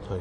طيب.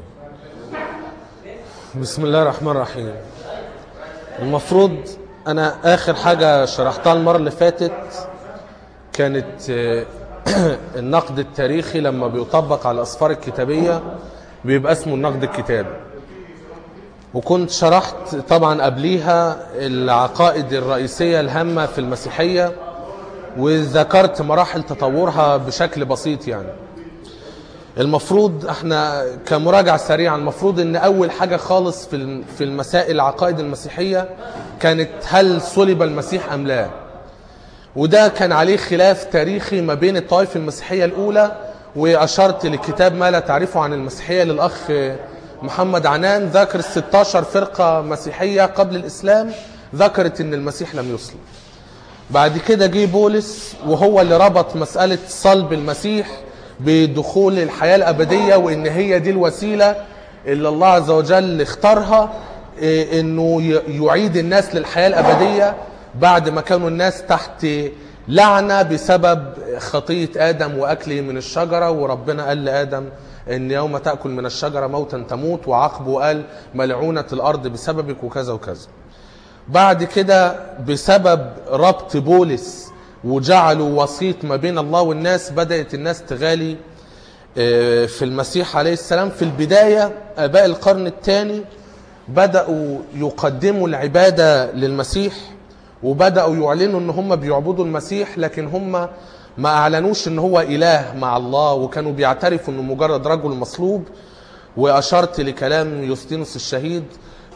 بسم الله الرحمن الرحيم المفروض انا اخر حاجه شرحتها المره اللي فاتت كانت آه، النقد التاريخي لما بيطبق على الاسفار الكتابيه بيبقى اسمه النقد الكتابي وكنت شرحت طبعا قبليها العقائد الرئيسيه الهامه في المسيحيه وذكرت مراحل تطورها بشكل بسيط يعني المفروض احنا كمراجعة سريعة المفروض ان اول حاجة خالص في الم- في المسائل العقائد المسيحية كانت هل صلب المسيح ام لا وده كان عليه خلاف تاريخي ما بين الطائفة المسيحية الاولى واشرت لكتاب ما لا تعرفه عن المسيحية للاخ محمد عنان ذكر 16 فرقة مسيحية قبل الاسلام ذكرت ان المسيح لم يصلب بعد كده جه بولس وهو اللي ربط مسألة صلب المسيح بدخول الحياة الأبدية وإن هي دي الوسيلة اللي الله عز وجل اختارها إيه، إنه ي- يعيد الناس للحياة الأبدية بعد ما كانوا الناس تحت لعنة بسبب خطية آدم وأكله من الشجرة وربنا قال لآدم إن يوم تأكل من الشجرة موتا تموت وعقبه قال ملعونة الأرض بسببك وكذا وكذا بعد كده بسبب ربط بولس وجعله وسيط ما بين الله والناس بدأت الناس تغالي آه، في المسيح عليه السلام في البداية آباء القرن الثاني بدأوا يقدموا العبادة للمسيح وبدأوا يعلنوا ان هم بيعبدوا المسيح لكن هم ما اعلنوش ان هو اله مع الله وكانوا بيعترفوا انه مجرد رجل مصلوب واشرت لكلام يوستينوس الشهيد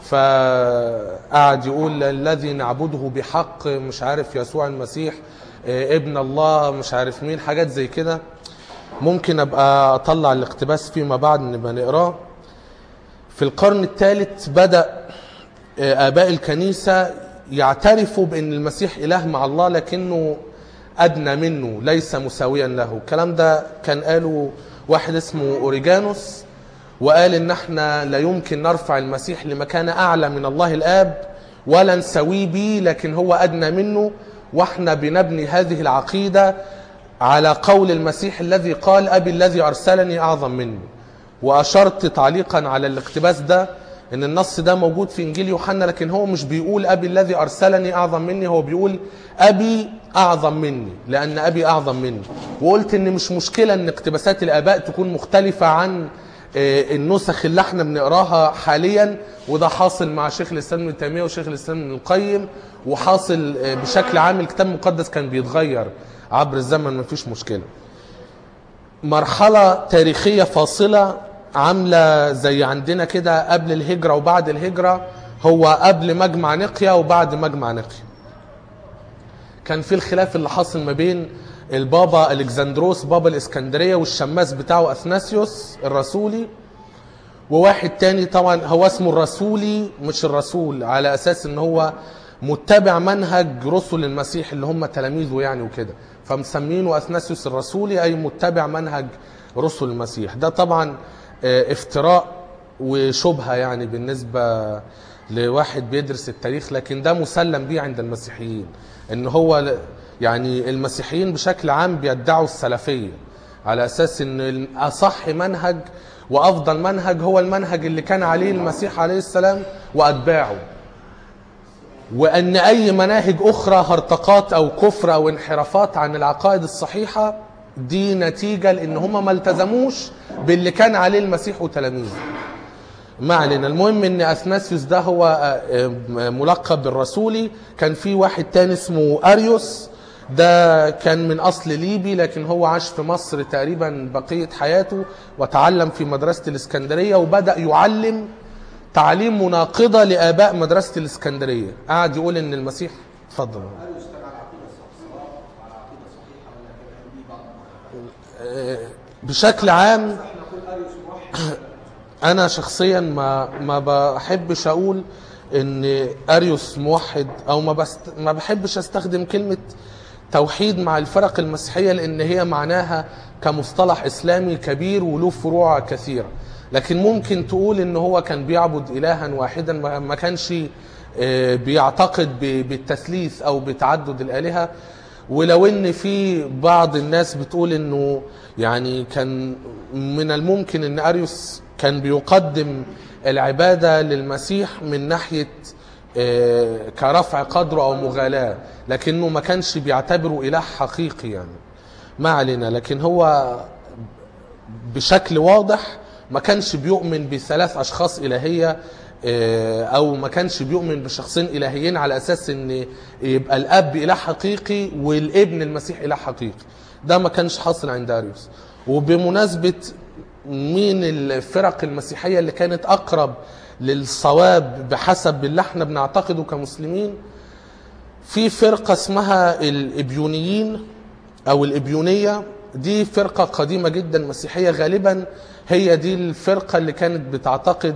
فقعد يقول الذي نعبده بحق مش عارف يسوع المسيح آه، ابن الله مش عارف مين حاجات زي كده ممكن ابقى اطلع الاقتباس فيما بعد نبقى نقراه في القرن الثالث بدأ آه، آباء الكنيسة يعترفوا بأن المسيح إله مع الله لكنه أدنى منه ليس مساويا له الكلام ده كان قاله واحد اسمه أوريجانوس وقال إن احنا لا يمكن نرفع المسيح لمكان أعلى من الله الآب ولا نسويه بيه لكن هو أدنى منه واحنا بنبني هذه العقيدة على قول المسيح الذي قال أبي الذي أرسلني أعظم مني واشرت تعليقا على الاقتباس ده ان النص ده موجود في انجيل يوحنا لكن هو مش بيقول ابي الذي ارسلني اعظم مني هو بيقول ابي اعظم مني لان ابي اعظم مني وقلت ان مش مشكله ان اقتباسات الاباء تكون مختلفه عن آه، النسخ اللي احنا بنقراها حاليا وده حاصل مع شيخ الاسلام ابن تيميه وشيخ الاسلام ابن القيم وحاصل آه، بشكل عام الكتاب المقدس كان بيتغير عبر الزمن مفيش مشكله مرحلة تاريخية فاصلة عاملة زي عندنا كده قبل الهجرة وبعد الهجرة هو قبل مجمع نقيا وبعد مجمع نقيا كان في الخلاف اللي حاصل ما بين البابا الكسندروس بابا الاسكندرية والشماس بتاعه اثناسيوس الرسولي وواحد تاني طبعا هو اسمه الرسولي مش الرسول على اساس ان هو متبع منهج رسل المسيح اللي هم تلاميذه يعني وكده فمسمينه اثناسيوس الرسولي اي متبع منهج رسل المسيح ده طبعا آه، افتراء وشبهه يعني بالنسبه لواحد بيدرس التاريخ لكن ده مسلم بيه عند المسيحيين ان هو ل- يعني المسيحيين بشكل عام بيدعوا السلفيه على اساس ان اصح منهج وافضل منهج هو المنهج اللي كان عليه المسيح عليه السلام واتباعه وان اي مناهج اخرى هرطقات او كفر او انحرافات عن العقائد الصحيحه دي نتيجه لان هم ما التزموش باللي كان عليه المسيح وتلاميذه ما علينا المهم ان اثناسيوس ده هو آه، آه، ملقب بالرسولي كان في واحد تاني اسمه اريوس ده كان من اصل ليبي لكن هو عاش في مصر تقريبا بقيه حياته وتعلم في مدرسه الاسكندريه وبدا يعلم تعليم مناقضه لاباء مدرسه الاسكندريه قعد يقول ان المسيح اتفضل آه، بشكل عام انا شخصيا ما ما بحبش اقول ان اريوس موحد او ما بست ما بحبش استخدم كلمه توحيد مع الفرق المسيحيه لان هي معناها كمصطلح اسلامي كبير وله فروع كثيره لكن ممكن تقول ان هو كان بيعبد الها واحدا ما ما كانش آه، بيعتقد ب- بالتثليث او بتعدد الالهه ولو ان في بعض الناس بتقول انه يعني كان من الممكن ان اريوس كان بيقدم العبادة للمسيح من ناحية آه، كرفع قدره أو مغالاة لكنه ما كانش بيعتبره إله حقيقي يعني ما علينا لكن هو بشكل واضح ما كانش بيؤمن بثلاث اشخاص الهيه آه، او ما كانش بيؤمن بشخصين الهيين على اساس ان يبقى الاب اله حقيقي والابن المسيح اله حقيقي ده ما كانش حاصل عند اريوس وبمناسبه مين الفرق المسيحيه اللي كانت اقرب للصواب بحسب اللي احنا بنعتقده كمسلمين في فرقه اسمها الابيونيين او الابيونيه دي فرقه قديمه جدا مسيحيه غالبا هي دي الفرقه اللي كانت بتعتقد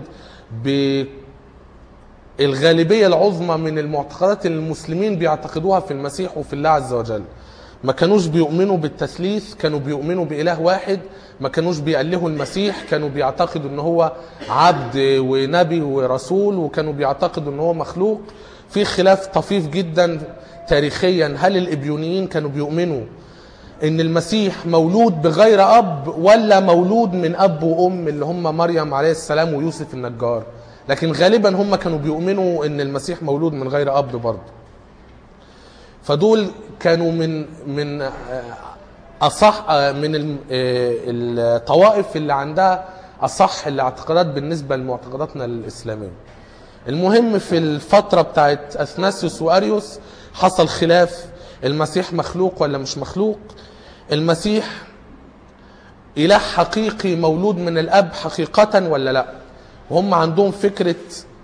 بالغالبيه العظمى من المعتقدات اللي المسلمين بيعتقدوها في المسيح وفي الله عز وجل ما كانوش بيؤمنوا بالتثليث كانوا بيؤمنوا بإله واحد ما كانوش بيألهوا المسيح كانوا بيعتقدوا ان هو عبد ونبي ورسول وكانوا بيعتقدوا ان هو مخلوق في خلاف طفيف جدا تاريخيا هل الإبيونيين كانوا بيؤمنوا ان المسيح مولود بغير اب ولا مولود من اب وام اللي هم مريم عليه السلام ويوسف النجار لكن غالبا هم كانوا بيؤمنوا ان المسيح مولود من غير اب برضه فدول كانوا من من اصح من ال- الطوائف اللي عندها اصح الاعتقادات بالنسبه لمعتقداتنا الاسلاميه المهم في الفتره بتاعت اثناسيوس واريوس حصل خلاف المسيح مخلوق ولا مش مخلوق المسيح اله حقيقي مولود من الاب حقيقه ولا لا وهم عندهم فكره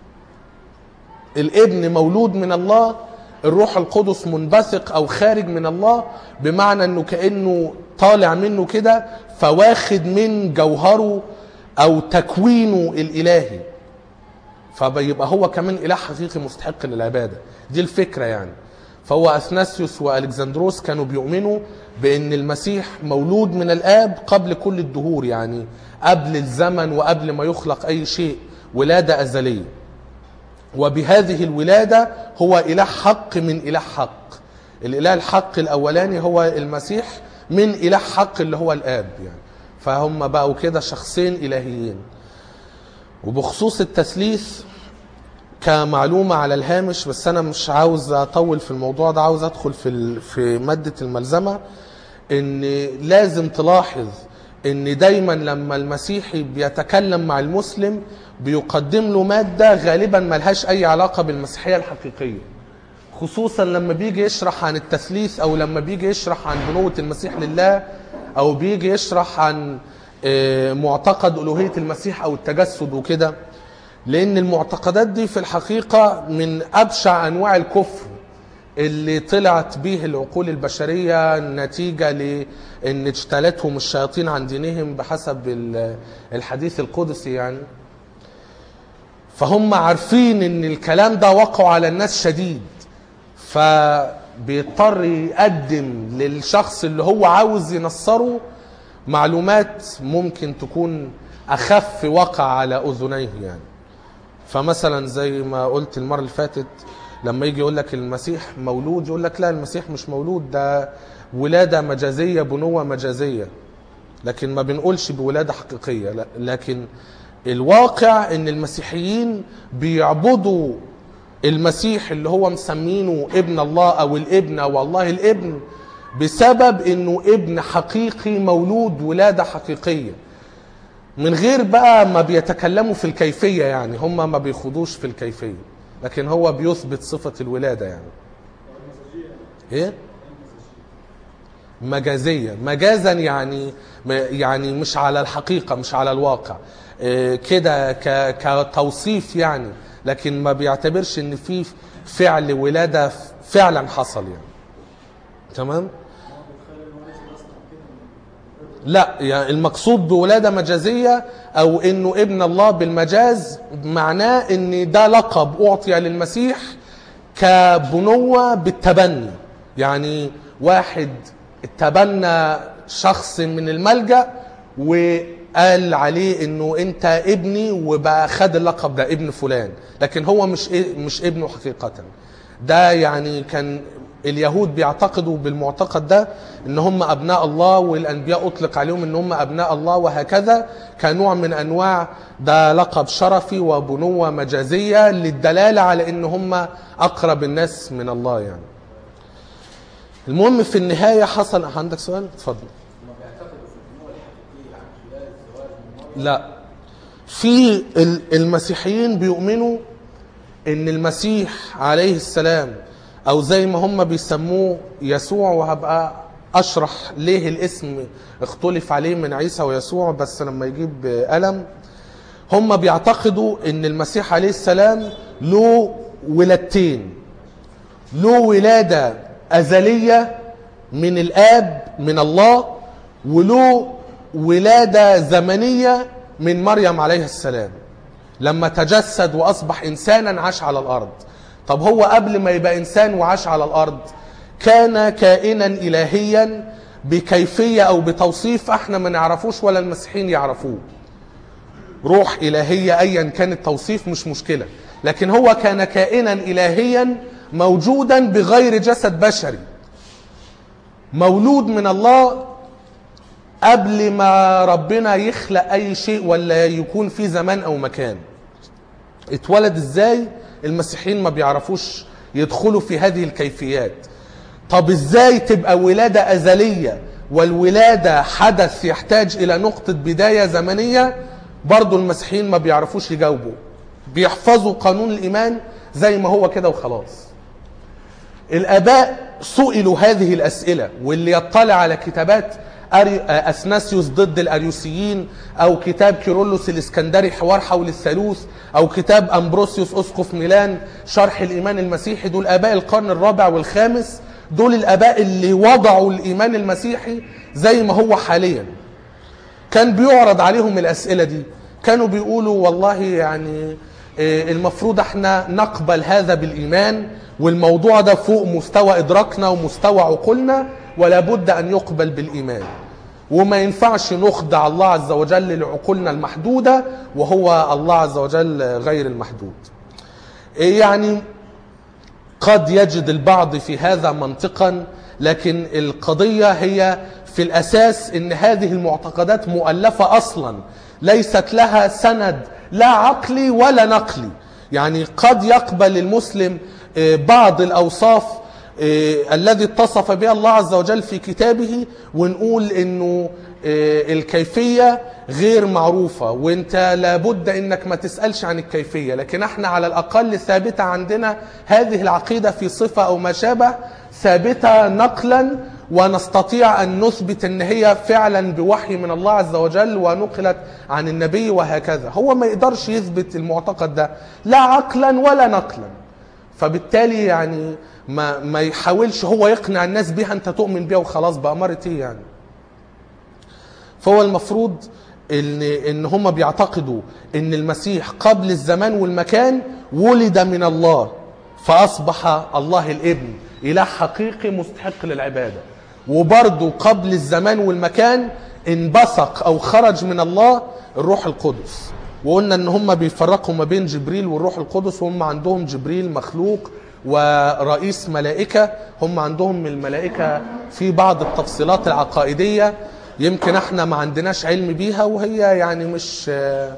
الابن مولود من الله الروح القدس منبثق او خارج من الله بمعنى انه كانه طالع منه كده فواخد من جوهره او تكوينه الالهي فبيبقى هو كمان اله حقيقي مستحق للعباده دي الفكره يعني فهو اثناسيوس والكسندروس كانوا بيؤمنوا بان المسيح مولود من الاب قبل كل الدهور يعني قبل الزمن وقبل ما يخلق اي شيء ولاده ازليه وبهذه الولادة هو إله حق من إله حق الإله الحق الأولاني هو المسيح من إله حق اللي هو الآب يعني فهم بقوا كده شخصين إلهيين وبخصوص التثليث كمعلومة على الهامش بس أنا مش عاوز أطول في الموضوع ده عاوز أدخل في ال- في مادة الملزمة إن لازم تلاحظ إن دايما لما المسيحي بيتكلم مع المسلم بيقدم له مادة غالبا ملهاش أي علاقة بالمسيحية الحقيقية خصوصا لما بيجي يشرح عن التثليث أو لما بيجي يشرح عن بنوة المسيح لله أو بيجي يشرح عن آه، معتقد ألوهية المسيح أو التجسد وكده لأن المعتقدات دي في الحقيقة من أبشع أنواع الكفر اللي طلعت به العقول البشرية نتيجة لأن اجتالتهم الشياطين عن دينهم بحسب ال- الحديث القدسي يعني فهم عارفين ان الكلام ده وقعوا على الناس شديد فبيضطر يقدم للشخص اللي هو عاوز ينصره معلومات ممكن تكون اخف وقع على اذنيه يعني فمثلا زي ما قلت المره اللي فاتت لما يجي يقول لك المسيح مولود يقول لك لا المسيح مش مولود ده ولاده مجازيه بنوه مجازيه لكن ما بنقولش بولادة حقيقية لا لكن الواقع ان المسيحيين بيعبدوا المسيح اللي هو مسمينه ابن الله او الابن او الله الابن بسبب انه ابن حقيقي مولود ولادة حقيقية من غير بقى ما بيتكلموا في الكيفية يعني هم ما بيخوضوش في الكيفية لكن هو بيثبت صفة الولادة يعني ايه مجازية مجازا يعني يعني مش على الحقيقة مش على الواقع إيه كده ك- كتوصيف يعني لكن ما بيعتبرش ان في فعل ولادة فعلا حصل يعني تمام لا يعني المقصود بولادة مجازية او انه ابن الله بالمجاز معناه ان ده لقب اعطي للمسيح كبنوة بالتبني يعني واحد تبنى شخص من الملجأ وقال عليه انه انت ابني وبقى خد اللقب ده ابن فلان لكن هو مش إيه- مش ابنه حقيقة ده يعني كان اليهود بيعتقدوا بالمعتقد ده ان هم ابناء الله والانبياء اطلق عليهم ان هم ابناء الله وهكذا كنوع من انواع ده لقب شرفي وبنوه مجازيه للدلاله على ان هم اقرب الناس من الله يعني المهم في النهايه حصل عندك سؤال اتفضل هم بيعتقدوا في البنوة الحقيقية عن خلال الزواج من مرة لا في ال- المسيحيين بيؤمنوا ان المسيح عليه السلام او زي ما هم بيسموه يسوع وهبقى اشرح ليه الاسم اختلف عليه من عيسى ويسوع بس لما يجيب قلم هم بيعتقدوا ان المسيح عليه السلام له ولادتين له ولادة أزلية من الآب من الله وله ولادة زمنية من مريم عليه السلام لما تجسد وأصبح إنسانا عاش على الأرض طب هو قبل ما يبقى إنسان وعاش على الأرض كان كائنا إلهيا بكيفية أو بتوصيف احنا ما نعرفوش ولا المسيحيين يعرفوه روح إلهية أيا كان التوصيف مش مشكلة لكن هو كان كائنا إلهيا موجودا بغير جسد بشري مولود من الله قبل ما ربنا يخلق أي شيء ولا يكون في زمان أو مكان اتولد ازاي المسيحيين ما بيعرفوش يدخلوا في هذه الكيفيات طب ازاي تبقى ولادة أزلية والولادة حدث يحتاج إلى نقطة بداية زمنية برضو المسيحيين ما بيعرفوش يجاوبوا بيحفظوا قانون الإيمان زي ما هو كده وخلاص الآباء سئلوا هذه الأسئلة واللي يطلع على كتابات أري... أثناسيوس ضد الأريوسيين أو كتاب كيرلس الإسكندري حوار حول الثالوث أو كتاب أمبروسيوس أسقف ميلان شرح الإيمان المسيحي دول آباء القرن الرابع والخامس دول الآباء اللي وضعوا الإيمان المسيحي زي ما هو حاليا كان بيعرض عليهم الأسئلة دي كانوا بيقولوا والله يعني إيه، المفروض احنا نقبل هذا بالإيمان والموضوع ده فوق مستوى إدراكنا ومستوى عقولنا ولا بد أن يقبل بالإيمان وما ينفعش نخضع الله عز وجل لعقولنا المحدودة وهو الله عز وجل غير المحدود إيه يعني قد يجد البعض في هذا منطقا لكن القضية هي في الأساس أن هذه المعتقدات مؤلفة أصلا ليست لها سند لا عقلي ولا نقلي يعني قد يقبل المسلم آه، بعض الأوصاف آه، الذي اتصف بها الله عز وجل في كتابه ونقول انه آه، الكيفية غير معروفة وانت لابد انك ما تسألش عن الكيفية لكن احنا على الاقل ثابتة عندنا هذه العقيدة في صفة او ما شابه ثابتة نقلا ونستطيع ان نثبت ان هي فعلا بوحي من الله عز وجل ونقلت عن النبي وهكذا هو ما يقدرش يثبت المعتقد ده لا عقلا ولا نقلا فبالتالي يعني ما ما يحاولش هو يقنع الناس بيها انت تؤمن بيها وخلاص بأمارة ايه يعني فهو المفروض ان ان هم بيعتقدوا ان المسيح قبل الزمان والمكان ولد من الله فاصبح الله الابن اله حقيقي مستحق للعباده وبرضه قبل الزمان والمكان انبثق او خرج من الله الروح القدس وقلنا ان هم بيفرقوا ما بين جبريل والروح القدس وهم عندهم جبريل مخلوق ورئيس ملائكة هم عندهم من الملائكة في بعض التفصيلات العقائدية يمكن احنا ما عندناش علم بيها وهي يعني مش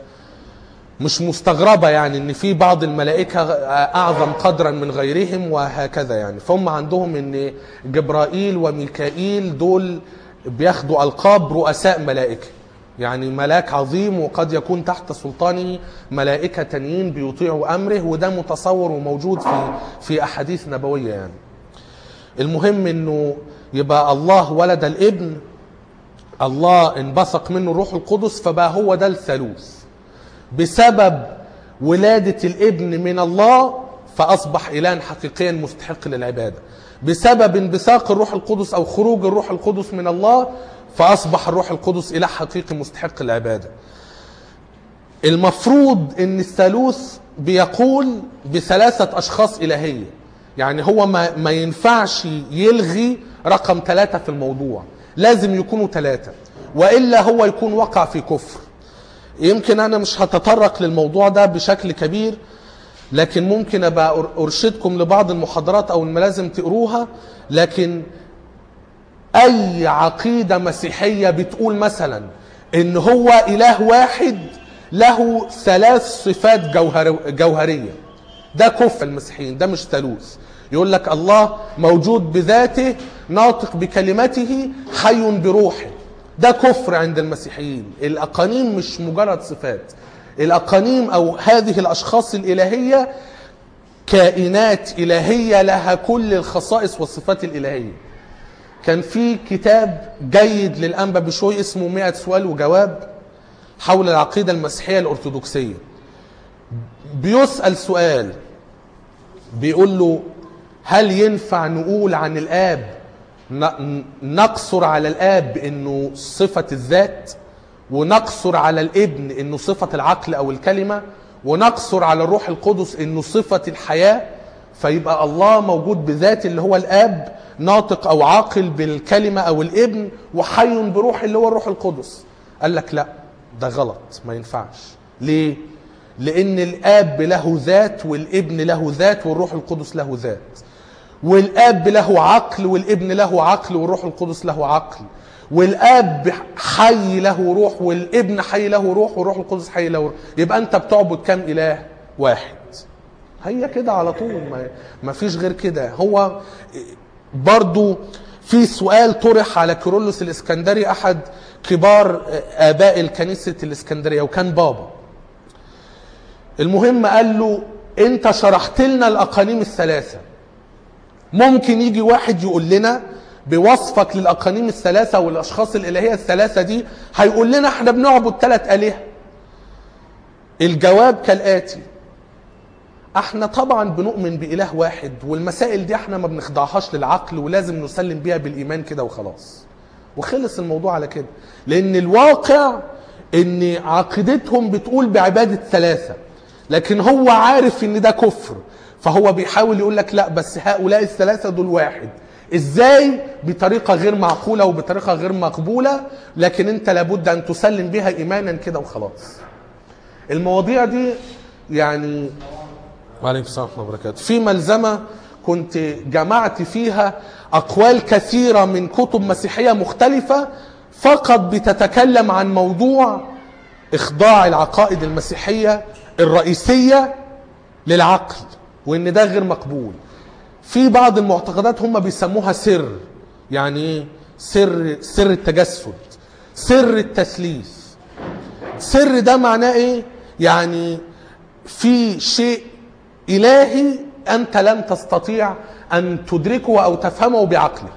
مش مستغربة يعني ان في بعض الملائكة اعظم قدرا من غيرهم وهكذا يعني فهم عندهم ان جبرائيل وميكائيل دول بياخدوا القاب رؤساء ملائكة يعني ملاك عظيم وقد يكون تحت سلطانه ملائكة تانيين بيطيعوا أمره وده متصور وموجود في في أحاديث نبوية يعني المهم انه يبقى الله ولد الابن الله انبثق منه الروح القدس فبقى هو ده الثالوث بسبب ولادة الابن من الله فأصبح إله حقيقيا مستحق للعبادة بسبب انبثاق الروح القدس أو خروج الروح القدس من الله فأصبح الروح القدس إله حقيقي مستحق للعبادة المفروض ان الثالوث بيقول بثلاثة اشخاص الهية يعني هو ما, ما ينفعش يلغي رقم ثلاثة في الموضوع لازم يكونوا ثلاثة وإلا هو يكون وقع في كفر يمكن أنا مش هتطرق للموضوع ده بشكل كبير لكن ممكن ابقى أر- ارشدكم لبعض المحاضرات او الملازم تقروها لكن اي عقيده مسيحيه بتقول مثلا ان هو اله واحد له ثلاث صفات جوهر جوهريه ده كفر المسيحيين ده مش ثالوث يقول لك الله موجود بذاته ناطق بكلمته حي بروحه ده كفر عند المسيحيين الاقانيم مش مجرد صفات الاقانيم او هذه الاشخاص الالهيه كائنات الهيه لها كل الخصائص والصفات الالهيه كان في كتاب جيد للأنبا بشوي اسمه 100 سؤال وجواب حول العقيدة المسيحية الأرثوذكسية بيسأل سؤال بيقول له هل ينفع نقول عن الآب ن- نقصر على الآب إنه صفة الذات ونقصر على الابن إنه صفة العقل أو الكلمة ونقصر على الروح القدس إنه صفة الحياة فيبقى الله موجود بذات اللي هو الاب ناطق او عاقل بالكلمه او الابن وحي بروح اللي هو الروح القدس قال لك لا ده غلط ما ينفعش ليه لان الاب له ذات والابن له ذات والروح القدس له ذات والاب له عقل والابن له عقل والروح القدس له عقل والاب حي له روح والابن حي له روح والروح القدس حي له روح يبقى انت بتعبد كم اله واحد هي كده على طول ما, ما فيش غير كده هو برضو في سؤال طرح على كيرلس الاسكندري احد كبار اباء الكنيسه الاسكندريه وكان بابا المهم قال له انت شرحت لنا الاقانيم الثلاثه ممكن يجي واحد يقول لنا بوصفك للاقانيم الثلاثه والاشخاص الالهيه الثلاثه دي هيقول لنا احنا بنعبد ثلاث الهه الجواب كالاتي احنا طبعا بنؤمن بإله واحد والمسائل دي احنا ما بنخضعهاش للعقل ولازم نسلم بيها بالإيمان كده وخلاص وخلص الموضوع على كده لأن الواقع ان عقيدتهم بتقول بعبادة ثلاثة لكن هو عارف ان ده كفر فهو بيحاول يقول لك لا بس هؤلاء الثلاثة دول واحد ازاي بطريقة غير معقولة وبطريقة غير مقبولة لكن انت لابد ان تسلم بها ايمانا كده وخلاص المواضيع دي يعني وعليكم السلام ورحمة الله وبركاته في ملزمة كنت جمعت فيها أقوال كثيرة من كتب مسيحية مختلفة فقط بتتكلم عن موضوع إخضاع العقائد المسيحية الرئيسية للعقل وإن ده غير مقبول في بعض المعتقدات هم بيسموها سر يعني إيه؟ سر سر التجسد سر التثليث سر ده معناه ايه يعني في شيء إلهي أنت لن تستطيع أن تدركه أو تفهمه بعقلك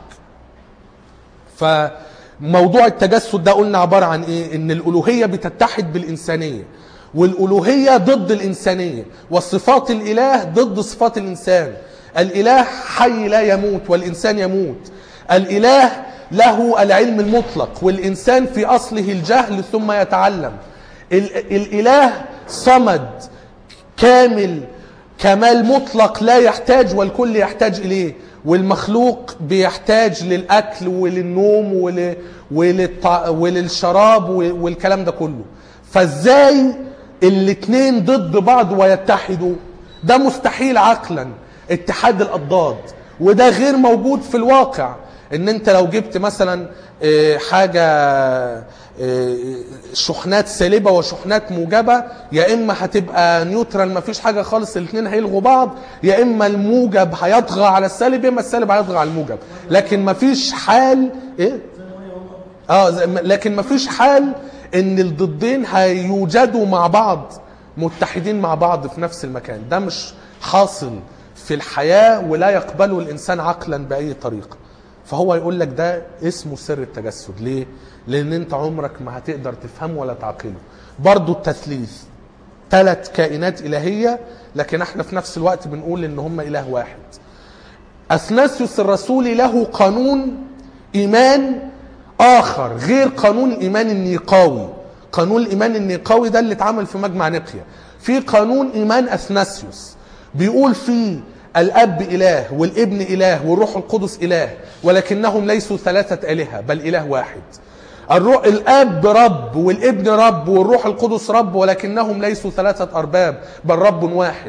فموضوع التجسد ده قلنا عبارة عن إيه؟ إن الألوهية بتتحد بالإنسانية والألوهية ضد الإنسانية وصفات الإله ضد صفات الإنسان الإله حي لا يموت والإنسان يموت الإله له العلم المطلق والإنسان في أصله الجهل ثم يتعلم ال- الإله صمد كامل كمال مطلق لا يحتاج والكل يحتاج إليه والمخلوق بيحتاج للأكل وللنوم ول... وللط... وللشراب و- والكلام ده كله فازاي الاتنين ضد بعض ويتحدوا ده مستحيل عقلا اتحاد الأضداد وده غير موجود في الواقع ان انت لو جبت مثلا آه، حاجة آه، شحنات سالبة وشحنات موجبة يا اما هتبقى نيوترال مفيش حاجة خالص الاثنين هيلغوا بعض يا اما الموجب هيطغى على السالب يا اما السالب هيطغى على الموجب لكن مفيش حال ايه اه زي- م- لكن مفيش حال ان الضدين هيوجدوا مع بعض متحدين مع بعض في نفس المكان ده مش حاصل في الحياة ولا يقبله الإنسان عقلا بأي طريقة فهو يقول لك ده اسمه سر التجسد ليه؟ لأن أنت عمرك ما هتقدر تفهمه ولا تعقله برضو التثليث ثلاث كائنات إلهية لكن احنا في نفس الوقت بنقول ان هم إله واحد أثناسيوس الرسولي له قانون إيمان آخر غير قانون الإيمان النيقاوي قانون الإيمان النيقاوي ده اللي اتعمل في مجمع نقيا في قانون إيمان أثناسيوس بيقول فيه الأب إله والابن إله والروح القدس إله ولكنهم ليسوا ثلاثة آلهة بل إله واحد الروح الاب رب والابن رب والروح القدس رب ولكنهم ليسوا ثلاثه ارباب بل رب واحد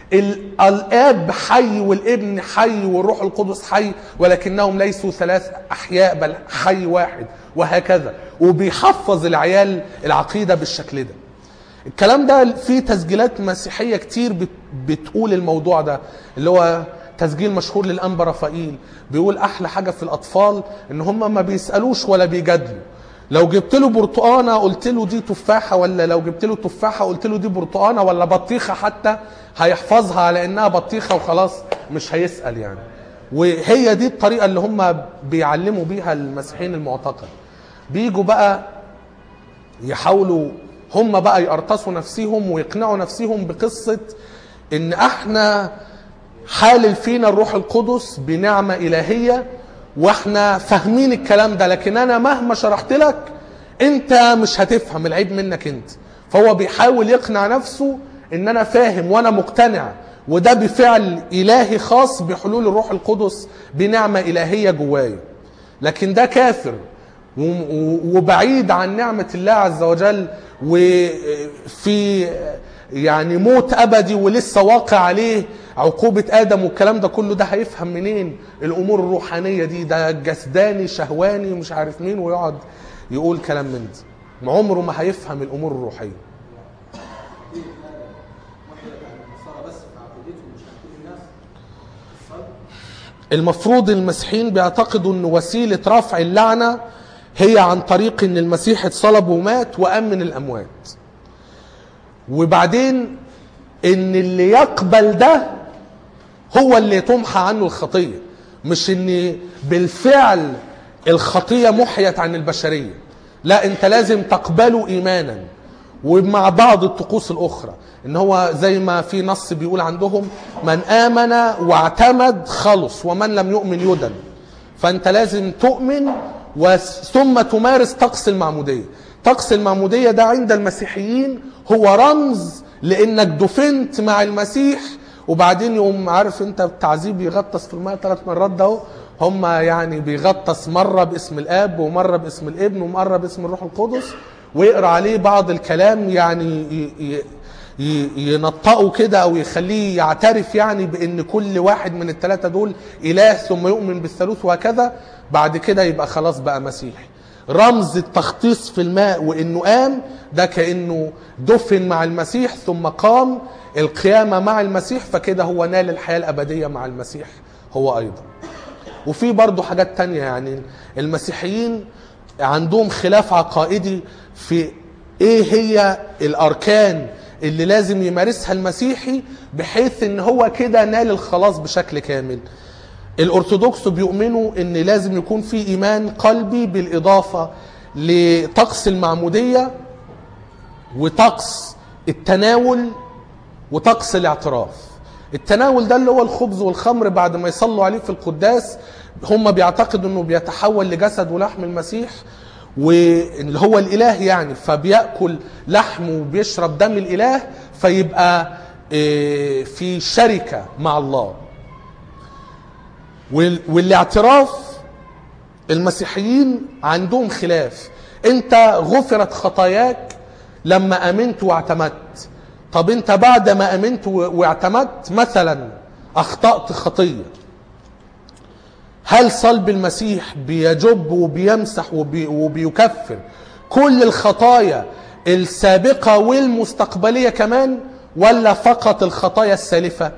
ال- الاب حي والابن حي والروح القدس حي ولكنهم ليسوا ثلاث احياء بل حي واحد وهكذا وبيحفظ العيال العقيده بالشكل ده الكلام ده في تسجيلات مسيحيه كتير بت- بتقول الموضوع ده اللي هو تسجيل مشهور للانبا رفائيل بيقول احلى حاجه في الاطفال ان هم ما بيسالوش ولا بيجادلوا لو جبت له برتقانه قلت له دي تفاحه ولا لو جبت له تفاحه قلت له دي برتقانه ولا بطيخه حتى هيحفظها على انها بطيخه وخلاص مش هيسال يعني وهي دي الطريقه اللي هم بيعلموا بيها المسيحيين المعتقد بيجوا بقى يحاولوا هم بقى يقرطسوا نفسهم ويقنعوا نفسهم بقصة ان احنا حالل فينا الروح القدس بنعمة الهية واحنا فاهمين الكلام ده لكن انا مهما شرحت لك انت مش هتفهم العيب منك انت فهو بيحاول يقنع نفسه ان انا فاهم وانا مقتنع وده بفعل الهي خاص بحلول الروح القدس بنعمة الهية جوايا لكن ده كافر و- و- وبعيد عن نعمة الله عز وجل وفي يعني موت أبدي ولسه واقع عليه عقوبة آدم والكلام ده كله ده هيفهم منين الأمور الروحانية دي ده جسداني شهواني مش عارف مين ويقعد يقول كلام من ده عمره ما هيفهم الأمور الروحية دي هذا محيط على النصارى بس في عقيدتهم مش عن كل الناس الصلب المفروض المسيحيين بيعتقدوا ان وسيلة رفع اللعنة هي عن طريق ان المسيح اتصلب ومات وقام من الاموات وبعدين ان اللي يقبل ده هو اللي تمحى عنه الخطية مش ان بالفعل الخطية محيت عن البشرية لا انت لازم تقبله ايمانا ومع بعض الطقوس الاخرى ان هو زي ما في نص بيقول عندهم من امن واعتمد خلص ومن لم يؤمن يدن فانت لازم تؤمن وس- ثم تمارس طقس المعموديه طقس المعموديه ده عند المسيحيين هو رمز لانك دفنت مع المسيح وبعدين يقوم عارف انت التعذيب يغطس في الماء ثلاث مرات ده اهو. هم يعني بيغطس مره باسم الاب ومره باسم الابن ومره باسم الروح القدس ويقرا عليه بعض الكلام يعني ي- ي- ي- ينطقه كده او يخليه يعترف يعني بان كل واحد من الثلاثه دول اله ثم يؤمن بالثالوث وهكذا بعد كده يبقى خلاص بقى مسيحي رمز التخطيص في الماء وانه قام ده كانه دفن مع المسيح ثم قام القيامه مع المسيح فكده هو نال الحياه الابديه مع المسيح هو ايضا وفي برضه حاجات تانية يعني المسيحيين عندهم خلاف عقائدي في ايه هي الاركان اللي لازم يمارسها المسيحي بحيث ان هو كده نال الخلاص بشكل كامل الارثوذكس بيؤمنوا ان لازم يكون في ايمان قلبي بالاضافه لطقس المعموديه وطقس التناول وطقس الاعتراف التناول ده اللي هو الخبز والخمر بعد ما يصلوا عليه في القداس هم بيعتقدوا انه بيتحول لجسد ولحم المسيح واللي هو الاله يعني فبياكل لحم وبيشرب دم الاله فيبقى إيه، في شركه مع الله وال- والاعتراف المسيحيين عندهم خلاف انت غفرت خطاياك لما امنت واعتمدت طب انت بعد ما امنت و- واعتمدت مثلا اخطأت خطية هل صلب المسيح بيجب وبيمسح وبي وبيكفر كل الخطايا السابقة والمستقبلية كمان ولا فقط الخطايا السالفة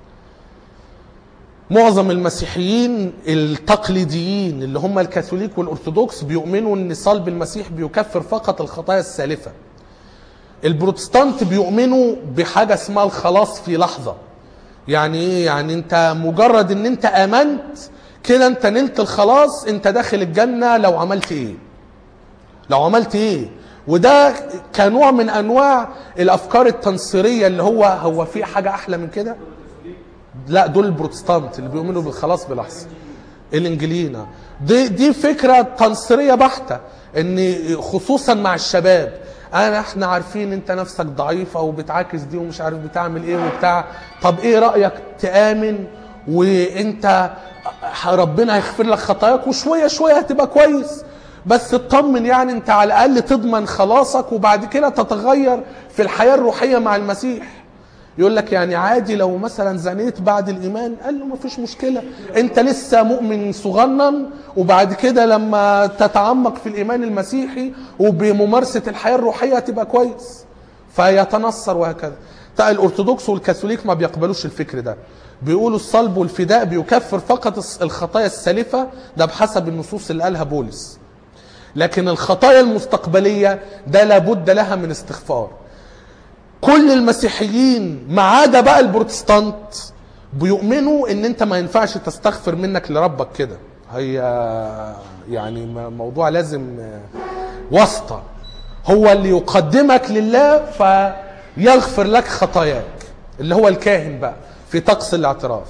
معظم المسيحيين التقليديين اللي هم الكاثوليك والارثوذكس بيؤمنوا ان صلب المسيح بيكفر فقط الخطايا السالفه البروتستانت بيؤمنوا بحاجه اسمها الخلاص في لحظه يعني ايه يعني انت مجرد ان انت امنت كده انت نلت الخلاص انت داخل الجنه لو عملت ايه لو عملت ايه وده كنوع من انواع الافكار التنصيريه اللي هو هو في حاجه احلى من كده لا دول البروتستانت اللي بيؤمنوا بالخلاص بلحظه الانجلينا دي دي فكره تنصيريه بحته ان خصوصا مع الشباب انا احنا عارفين انت نفسك ضعيفه وبتعاكس دي ومش عارف بتعمل ايه وبتاع طب ايه رايك تامن وانت ربنا هيغفر لك خطاياك وشويه شويه هتبقى كويس بس اطمن يعني انت على الاقل تضمن خلاصك وبعد كده تتغير في الحياه الروحيه مع المسيح يقول لك يعني عادي لو مثلا زنيت بعد الايمان قال له ما فيش مشكله انت لسه مؤمن صغنن وبعد كده لما تتعمق في الايمان المسيحي وبممارسه الحياه الروحيه هتبقى كويس فيتنصر وهكذا تا الارثوذكس والكاثوليك ما بيقبلوش الفكر ده بيقولوا الصلب والفداء بيكفر فقط الس- الخطايا السالفه ده بحسب النصوص اللي قالها بولس لكن الخطايا المستقبليه ده لابد لها من استغفار كل المسيحيين ما عدا بقى البروتستانت بيؤمنوا ان انت ما ينفعش تستغفر منك لربك كده هي يعني م- موضوع لازم آه، واسطه هو اللي يقدمك لله فيغفر لك خطاياك اللي هو الكاهن بقى في طقس الاعتراف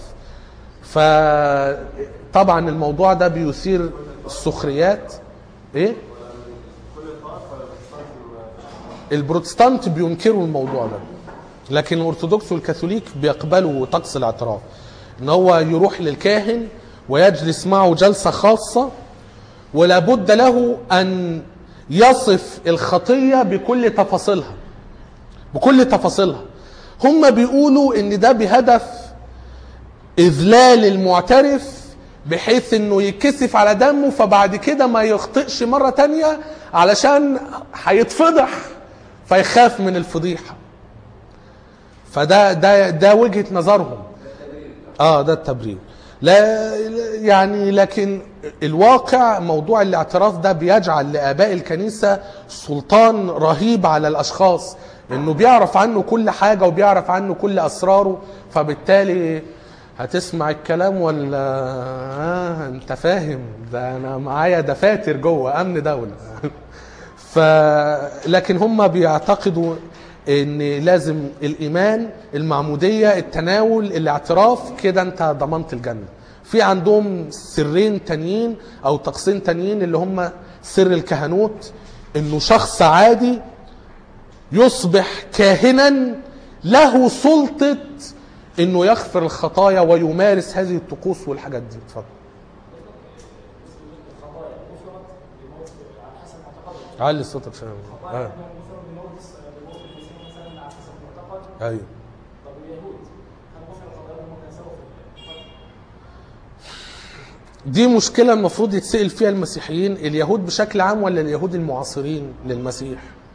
فطبعا الموضوع ده بيثير السخريات ايه البروتستانت بينكروا الموضوع ده لكن الارثوذكس والكاثوليك بيقبلوا طقس الاعتراف ان هو يروح للكاهن ويجلس معه جلسه خاصه ولا بد له ان يصف الخطيه بكل تفاصيلها بكل تفاصيلها هم بيقولوا ان ده بهدف اذلال المعترف بحيث انه يتكسف على دمه فبعد كده ما يخطئش مرة تانية علشان هيتفضح فيخاف من الفضيحة فده ده ده وجهة نظرهم اه ده التبرير لا يعني لكن الواقع موضوع الاعتراف ده بيجعل لاباء الكنيسه سلطان رهيب على الاشخاص انه بيعرف عنه كل حاجه وبيعرف عنه كل اسراره فبالتالي هتسمع الكلام ولا آه انت فاهم ده انا معايا دفاتر جوه امن دوله ف لكن هم بيعتقدوا ان لازم الايمان المعموديه التناول الاعتراف كده انت ضمنت الجنه في عندهم سرين تانيين او طقسين تانيين اللي هم سر الكهنوت انه شخص عادي يصبح كاهنا له سلطه انه يغفر الخطايا ويمارس هذه الطقوس والحاجات دي اتفضل الخطايا غفرت بموت على حسب معتقدهم علي صوتك شويه الخطايا آه. عندهم غفرت بموت بموت المسيح مثلا على حسب المعتقد ايوه طب اليهود هل غفر خطاياهم هم كان سبب في الخطأ؟ دي مشكلة المفروض يتسأل فيها المسيحيين اليهود بشكل عام ولا اليهود المعاصرين للمسيح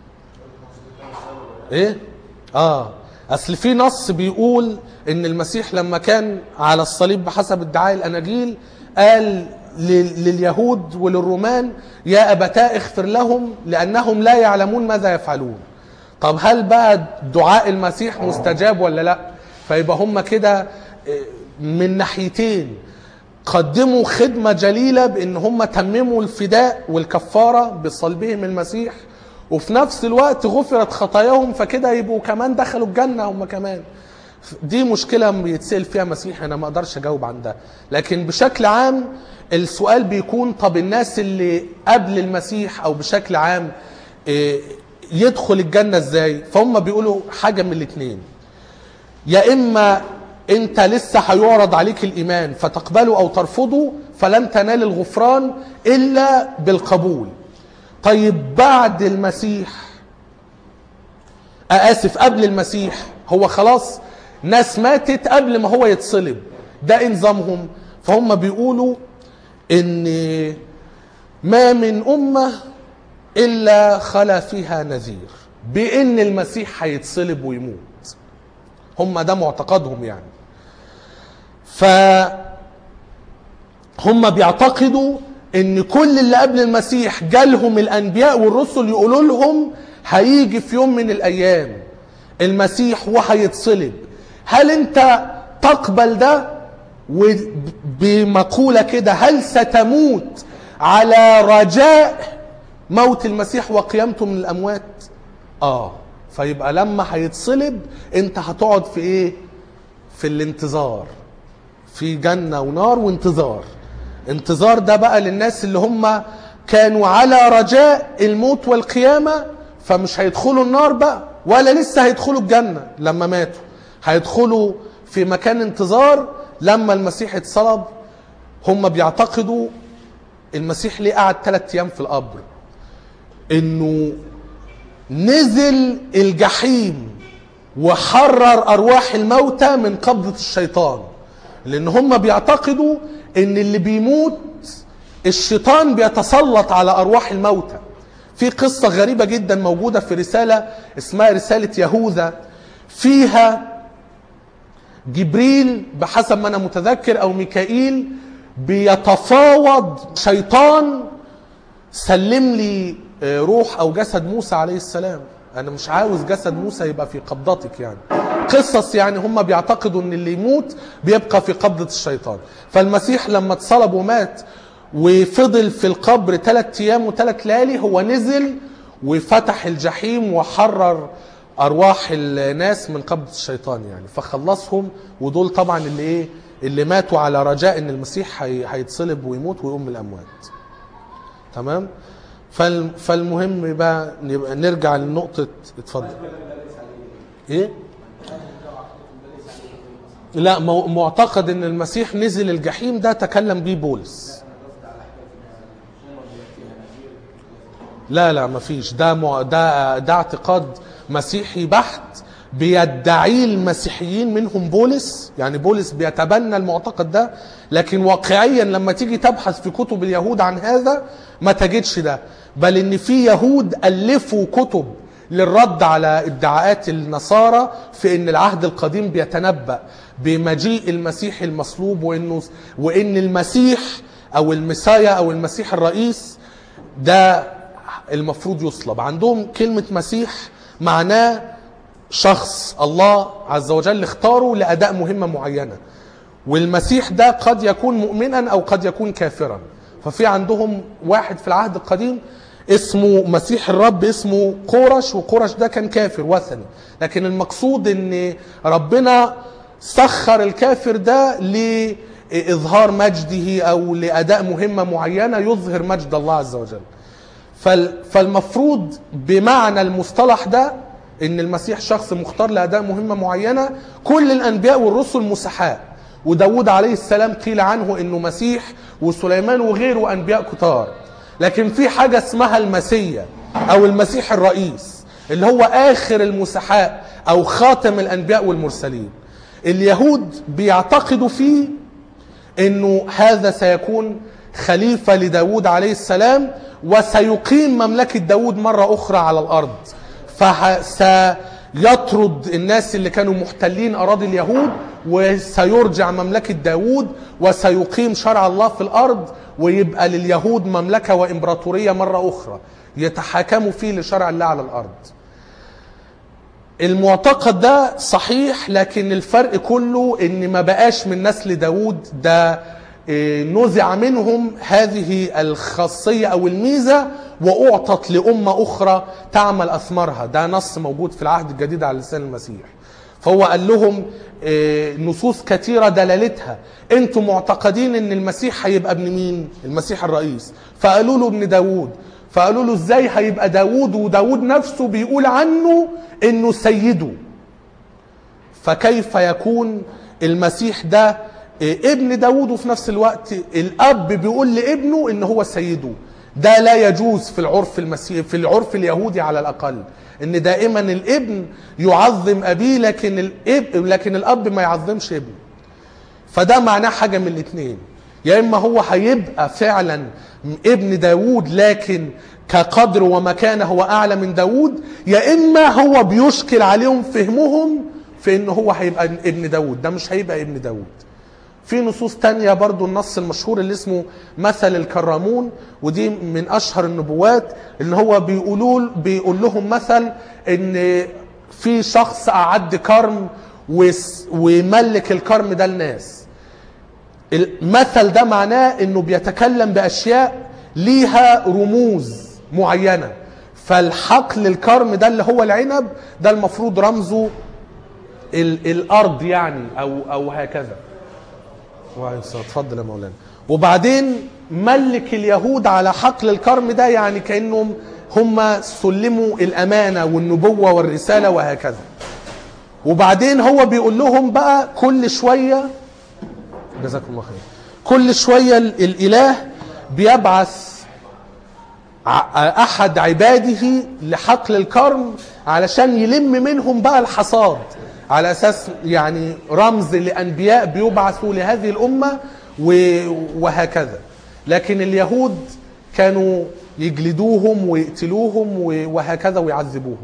ايه اه اصل في نص بيقول ان المسيح لما كان على الصليب بحسب ادعاء الاناجيل قال لل- لليهود وللرومان يا ابتاء اغفر لهم لانهم لا يعلمون ماذا يفعلون طب هل بقى دعاء المسيح مستجاب ولا لا فيبقى هم كده آه، من ناحيتين قدموا خدمة جليلة بأن هم تمموا الفداء والكفارة بصلبهم المسيح وفي نفس الوقت غفرت خطاياهم فكده يبقوا كمان دخلوا الجنة هم كمان دي مشكلة بيتسأل فيها مسيح أنا ما أقدرش أجاوب عن ده لكن بشكل عام السؤال بيكون طب الناس اللي قبل المسيح أو بشكل عام إيه، يدخل الجنة إزاي فهم بيقولوا حاجة من الاتنين يا اما انت لسه هيعرض عليك الايمان فتقبله او ترفضه فلن تنال الغفران الا بالقبول طيب بعد المسيح اسف قبل المسيح هو خلاص ناس ماتت قبل ما هو يتصلب ده إيه نظامهم فهم بيقولوا ان ما من امه الا خلا فيها نذير بان المسيح هيتصلب ويموت هم ده معتقدهم يعني ف هم بيعتقدوا ان كل اللي قبل المسيح جالهم الانبياء والرسل يقولوا لهم هيجي في يوم من الايام المسيح وهيتصلب هل انت تقبل ده وبمقوله كده هل ستموت على رجاء موت المسيح وقيامته من الاموات اه فيبقى لما هيتصلب انت هتقعد في ايه في الانتظار في جنة ونار وانتظار انتظار ده بقى للناس اللي هم كانوا على رجاء الموت والقيامة فمش هيدخلوا النار بقى ولا لسه هيدخلوا الجنة لما ماتوا هيدخلوا في مكان انتظار لما المسيح اتصلب هم بيعتقدوا المسيح ليه قعد ثلاثة ايام في القبر انه نزل الجحيم وحرر ارواح الموتى من قبضه الشيطان لان هم بيعتقدوا ان اللي بيموت الشيطان بيتسلط على ارواح الموتى في قصه غريبه جدا موجوده في رساله اسمها رساله يهوذا فيها جبريل بحسب ما انا متذكر او ميكائيل بيتفاوض شيطان سلم لي آه، روح او جسد موسى عليه السلام انا مش عاوز جسد موسى يبقى في قبضتك يعني قصص يعني هم بيعتقدوا ان اللي يموت بيبقى في قبضة الشيطان فالمسيح لما اتصلب ومات وفضل في القبر ثلاث ايام وثلاث ليالي هو نزل وفتح الجحيم وحرر ارواح الناس من قبضة الشيطان يعني فخلصهم ودول طبعا اللي ايه اللي ماتوا على رجاء ان المسيح هي- هيتصلب ويموت ويقوم من الاموات تمام فال- فالمهم بقى نبقى نرجع لنقطة اتفضل ايه لا مو- معتقد ان المسيح نزل الجحيم ده تكلم بيه بولس لا لا مفيش ده مع ده ده اعتقاد مسيحي بحت بيدعيه المسيحيين منهم بولس يعني بولس بيتبنى المعتقد ده لكن واقعيا لما تيجي تبحث في كتب اليهود عن هذا ما تجدش ده بل ان في يهود الفوا كتب للرد على ادعاءات النصارى في ان العهد القديم بيتنبأ بمجيء المسيح المصلوب وانه وان المسيح او المسايا او المسيح الرئيس ده المفروض يصلب عندهم كلمة مسيح معناه شخص الله عز وجل اختاره لأداء مهمة معينة والمسيح ده قد يكون مؤمنا أو قد يكون كافرا ففي عندهم واحد في العهد القديم اسمه مسيح الرب اسمه قورش وقورش ده كان كافر وثني لكن المقصود ان ربنا سخر الكافر ده لإظهار مجده أو لأداء مهمة معينة يظهر مجد الله عز وجل فال- فالمفروض بمعنى المصطلح ده ان المسيح شخص مختار لاداء مهمه معينه كل الانبياء والرسل مسحاء وداود عليه السلام قيل عنه انه مسيح وسليمان وغيره انبياء كتار لكن في حاجه اسمها المسيا او المسيح الرئيس اللي هو اخر المسحاء او خاتم الانبياء والمرسلين اليهود بيعتقدوا فيه انه هذا سيكون خليفة لداود عليه السلام وسيقيم مملكة داود مرة أخرى على الأرض فسيطرد الناس اللي كانوا محتلين أراضي اليهود وسيرجع مملكة داود وسيقيم شرع الله في الأرض ويبقى لليهود مملكة وإمبراطورية مرة أخرى يتحاكموا فيه لشرع الله على الأرض المعتقد ده صحيح لكن الفرق كله ان ما بقاش من نسل داود ده إيه، نزع منهم هذه الخاصية او الميزة واعطت لأمة اخرى تعمل اثمارها ده نص موجود في العهد الجديد على لسان المسيح فهو قال لهم إيه، نصوص كثيرة دلالتها انتم معتقدين ان المسيح هيبقى ابن مين المسيح الرئيس فقالوا له ابن داود فقالوا له ازاي هيبقى داود وداود نفسه بيقول عنه انه سيده فكيف يكون المسيح ده إيه، ابن داود وفي نفس الوقت الاب بيقول لابنه ان هو سيده ده لا يجوز في العرف المسيح في العرف اليهودي على الاقل ان دائما الابن يعظم ابيه لكن الاب لكن الاب ما يعظمش ابنه فده معناه حاجة من الاثنين يا إما هو هيبقى فعلا ابن داود لكن كقدر ومكانة هو أعلى من داود يا إما هو بيشكل عليهم فهمهم في إن هو هيبقى ابن داود ده مش هيبقى ابن داود في نصوص تانية برضو النص المشهور اللي اسمه مثل الكرامون ودي من أشهر النبوات إن هو بيقولوا بيقول لهم مثل إن في شخص أعد كرم وس- ويملك الكرم ده للناس المثل ده معناه انه بيتكلم باشياء ليها رموز معينه فالحقل الكرم ده اللي هو العنب ده المفروض رمزه ال الارض يعني او او هكذا وعليكم السلام. اتفضل يا مولانا وبعدين ملك اليهود على حقل الكرم ده يعني كانهم هم سلموا الامانه والنبوه والرساله وهكذا وبعدين هو بيقول لهم بقى كل شويه جزاكم الله خير كل شويه ال- الاله بيبعث ع- احد عباده لحقل الكرم علشان يلم منهم بقى الحصاد على اساس يعني رمز لانبياء بيبعثوا لهذه الامه و- وهكذا لكن اليهود كانوا يجلدوهم ويقتلوهم و- وهكذا ويعذبوهم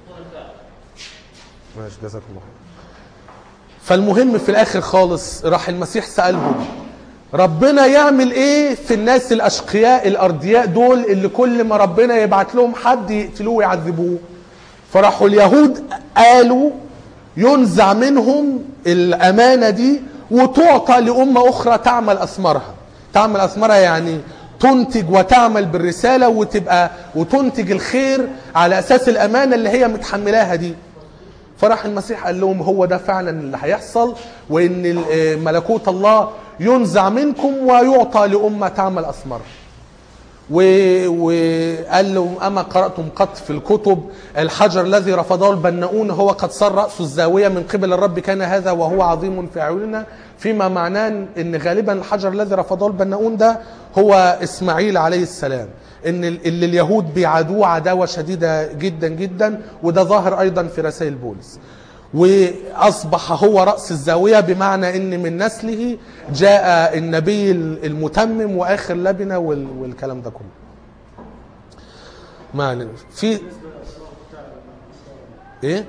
ماشي جزاكم الله خير فالمهم في الاخر خالص راح المسيح سالهم ربنا يعمل ايه في الناس الاشقياء الاردياء دول اللي كل ما ربنا يبعت لهم حد يقتلوه ويعذبوه فراحوا اليهود قالوا ينزع منهم الامانه دي وتعطى لامه اخرى تعمل اثمارها تعمل اثمارها يعني تنتج وتعمل بالرساله وتبقى وتنتج الخير على اساس الامانه اللي هي متحملاها دي فراح المسيح قال لهم هو ده فعلا اللي هيحصل وان ال- آه، ملكوت الله ينزع منكم ويعطى لامه تعمل اثمارها و- وقال لهم اما قراتم قط في الكتب الحجر الذي رفضه البناؤون هو قد صار راسه الزاويه من قبل الرب كان هذا وهو عظيم في اعيننا فيما معناه ان غالبا الحجر الذي رفضه البناؤون ده هو اسماعيل عليه السلام ان ال- اللي اليهود بيعادوه عداوه شديده جدا جدا وده ظاهر ايضا في رسائل بولس واصبح هو راس الزاويه بمعنى ان من نسله جاء النبي المتمم واخر لبنه وال- والكلام ده كله ما علينا. في ايه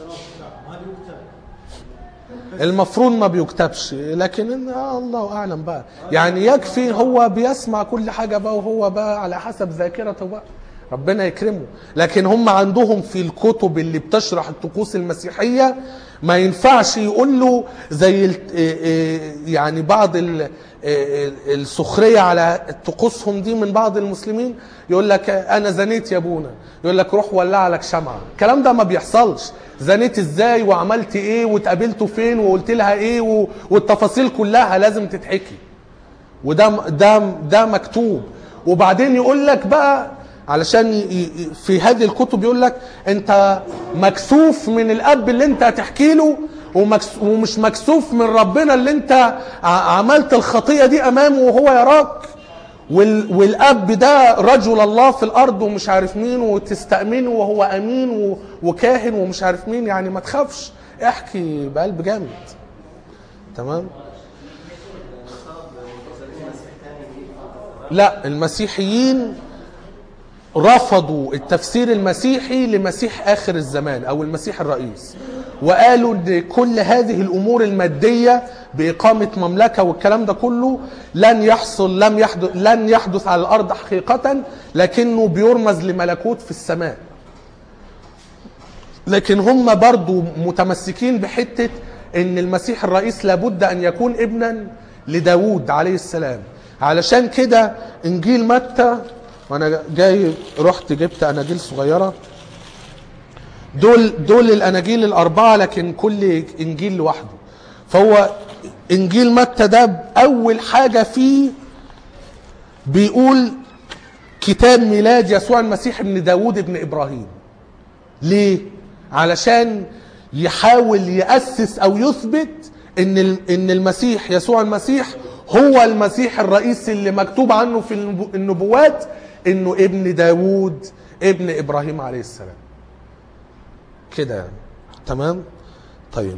المفروض ما بيكتبش لكن إن آه الله اعلم بقى يعني يكفي هو بيسمع كل حاجه بقى وهو بقى على حسب ذاكرته بقى ربنا يكرمه لكن هم عندهم في الكتب اللي بتشرح الطقوس المسيحيه ما ينفعش يقول له زي ال- إيه إيه يعني بعض ال- إيه السخريه على طقوسهم دي من بعض المسلمين يقول لك انا زنيت يا ابونا يقول لك روح ولع لك شمعه الكلام ده ما بيحصلش زنيت ازاي وعملت ايه واتقابلتوا فين وقلت لها ايه و- والتفاصيل كلها لازم تتحكي وده ده ده مكتوب وبعدين يقول لك بقى علشان ي- ي- في هذه الكتب يقول لك انت مكسوف من الاب اللي انت هتحكي له ومكس ومش مكسوف من ربنا اللي انت ع- عملت الخطيه دي امامه وهو يراك وال والاب ده رجل الله في الارض ومش عارف مين وتستامنه وهو امين و- وكاهن ومش عارف مين يعني ما تخافش احكي بقلب جامد تمام لا المسيحيين رفضوا التفسير المسيحي لمسيح اخر الزمان او المسيح الرئيس وقالوا ان كل هذه الامور الماديه باقامه مملكه والكلام ده كله لن يحصل لم يحدث لن يحدث على الارض حقيقه لكنه بيرمز لملكوت في السماء لكن هم برضو متمسكين بحتة ان المسيح الرئيس لابد ان يكون ابنا لداود عليه السلام علشان كده انجيل متى وانا جاي رحت جبت اناجيل صغيره دول دول الاناجيل الاربعه لكن كل انجيل لوحده فهو انجيل متى ده اول حاجه فيه بيقول كتاب ميلاد يسوع المسيح ابن داود ابن ابراهيم ليه؟ علشان يحاول يأسس أو يثبت إن ال- إن المسيح يسوع المسيح هو المسيح الرئيسي اللي مكتوب عنه في النبو- النبوات إنه ابن داوود ابن إبراهيم عليه السلام. كده يعني تمام؟ طيب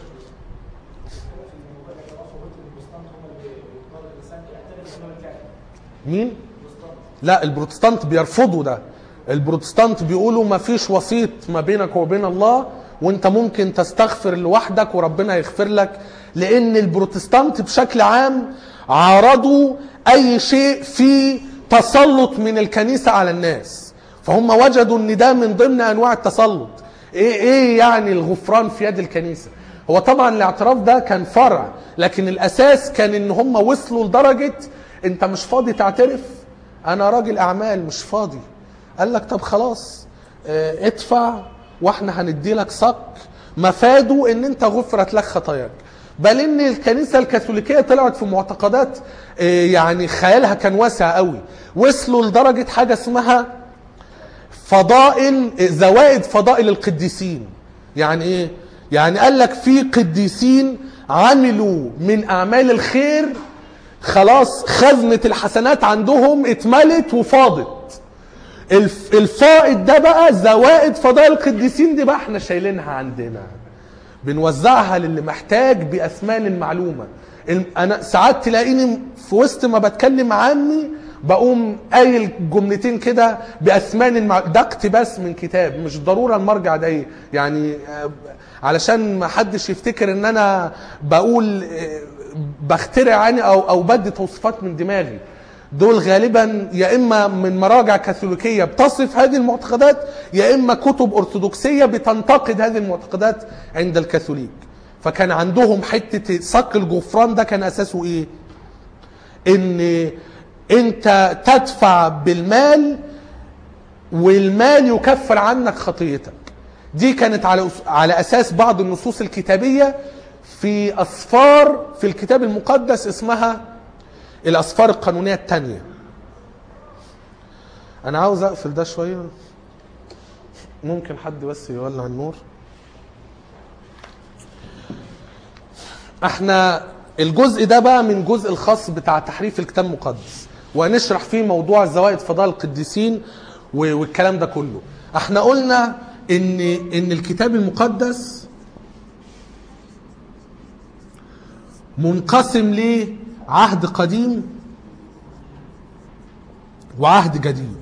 مين؟ لا البروتستانت بيرفضوا ده البروتستانت بيقولوا ما فيش وسيط ما بينك وبين الله وانت ممكن تستغفر لوحدك وربنا يغفر لك لان البروتستانت بشكل عام عارضوا اي شيء فيه تسلط من الكنيسة على الناس فهم وجدوا ان ده من ضمن انواع التسلط ايه ايه يعني الغفران في يد الكنيسة هو طبعا الاعتراف ده كان فرع لكن الاساس كان ان هم وصلوا لدرجة انت مش فاضي تعترف انا راجل اعمال مش فاضي قال لك طب خلاص اه، ادفع واحنا هندي لك صك مفاده ان انت غفرت لك خطاياك بل ان الكنيسه الكاثوليكيه طلعت في معتقدات اه، يعني خيالها كان واسع قوي وصلوا لدرجه حاجه اسمها فضائل زوائد فضائل القديسين يعني ايه يعني قال لك في قديسين عملوا من اعمال الخير خلاص خزنة الحسنات عندهم اتملت وفاضت الف- الفائض ده بقى زوائد فضائل القديسين دي بقى احنا شايلينها عندنا بنوزعها للي محتاج باثمان المعلومه الم- انا ساعات تلاقيني في وسط ما بتكلم مع عمي بقوم قايل جملتين كده باثمان المع... ده اقتباس من كتاب مش ضروره المرجع ده ايه يعني آه، علشان ما حدش يفتكر ان انا بقول آه، بخترع يعني او او بدي توصيفات من دماغي دول غالبا يا اما من مراجع كاثوليكيه بتصف هذه المعتقدات يا اما كتب ارثوذكسيه بتنتقد هذه المعتقدات عند الكاثوليك فكان عندهم حته صك الجفران ده كان اساسه ايه ان انت تدفع بالمال والمال يكفر عنك خطيتك دي كانت على أس- على اساس بعض النصوص الكتابيه في اسفار في الكتاب المقدس اسمها الاسفار القانونيه الثانيه انا عاوز اقفل ده شويه ممكن حد بس يولع النور احنا الجزء ده بقى من الجزء الخاص بتاع تحريف الكتاب المقدس وهنشرح فيه موضوع زوائد فضائل القديسين و- والكلام ده كله احنا قلنا ان ان الكتاب المقدس منقسم لعهد قديم وعهد جديد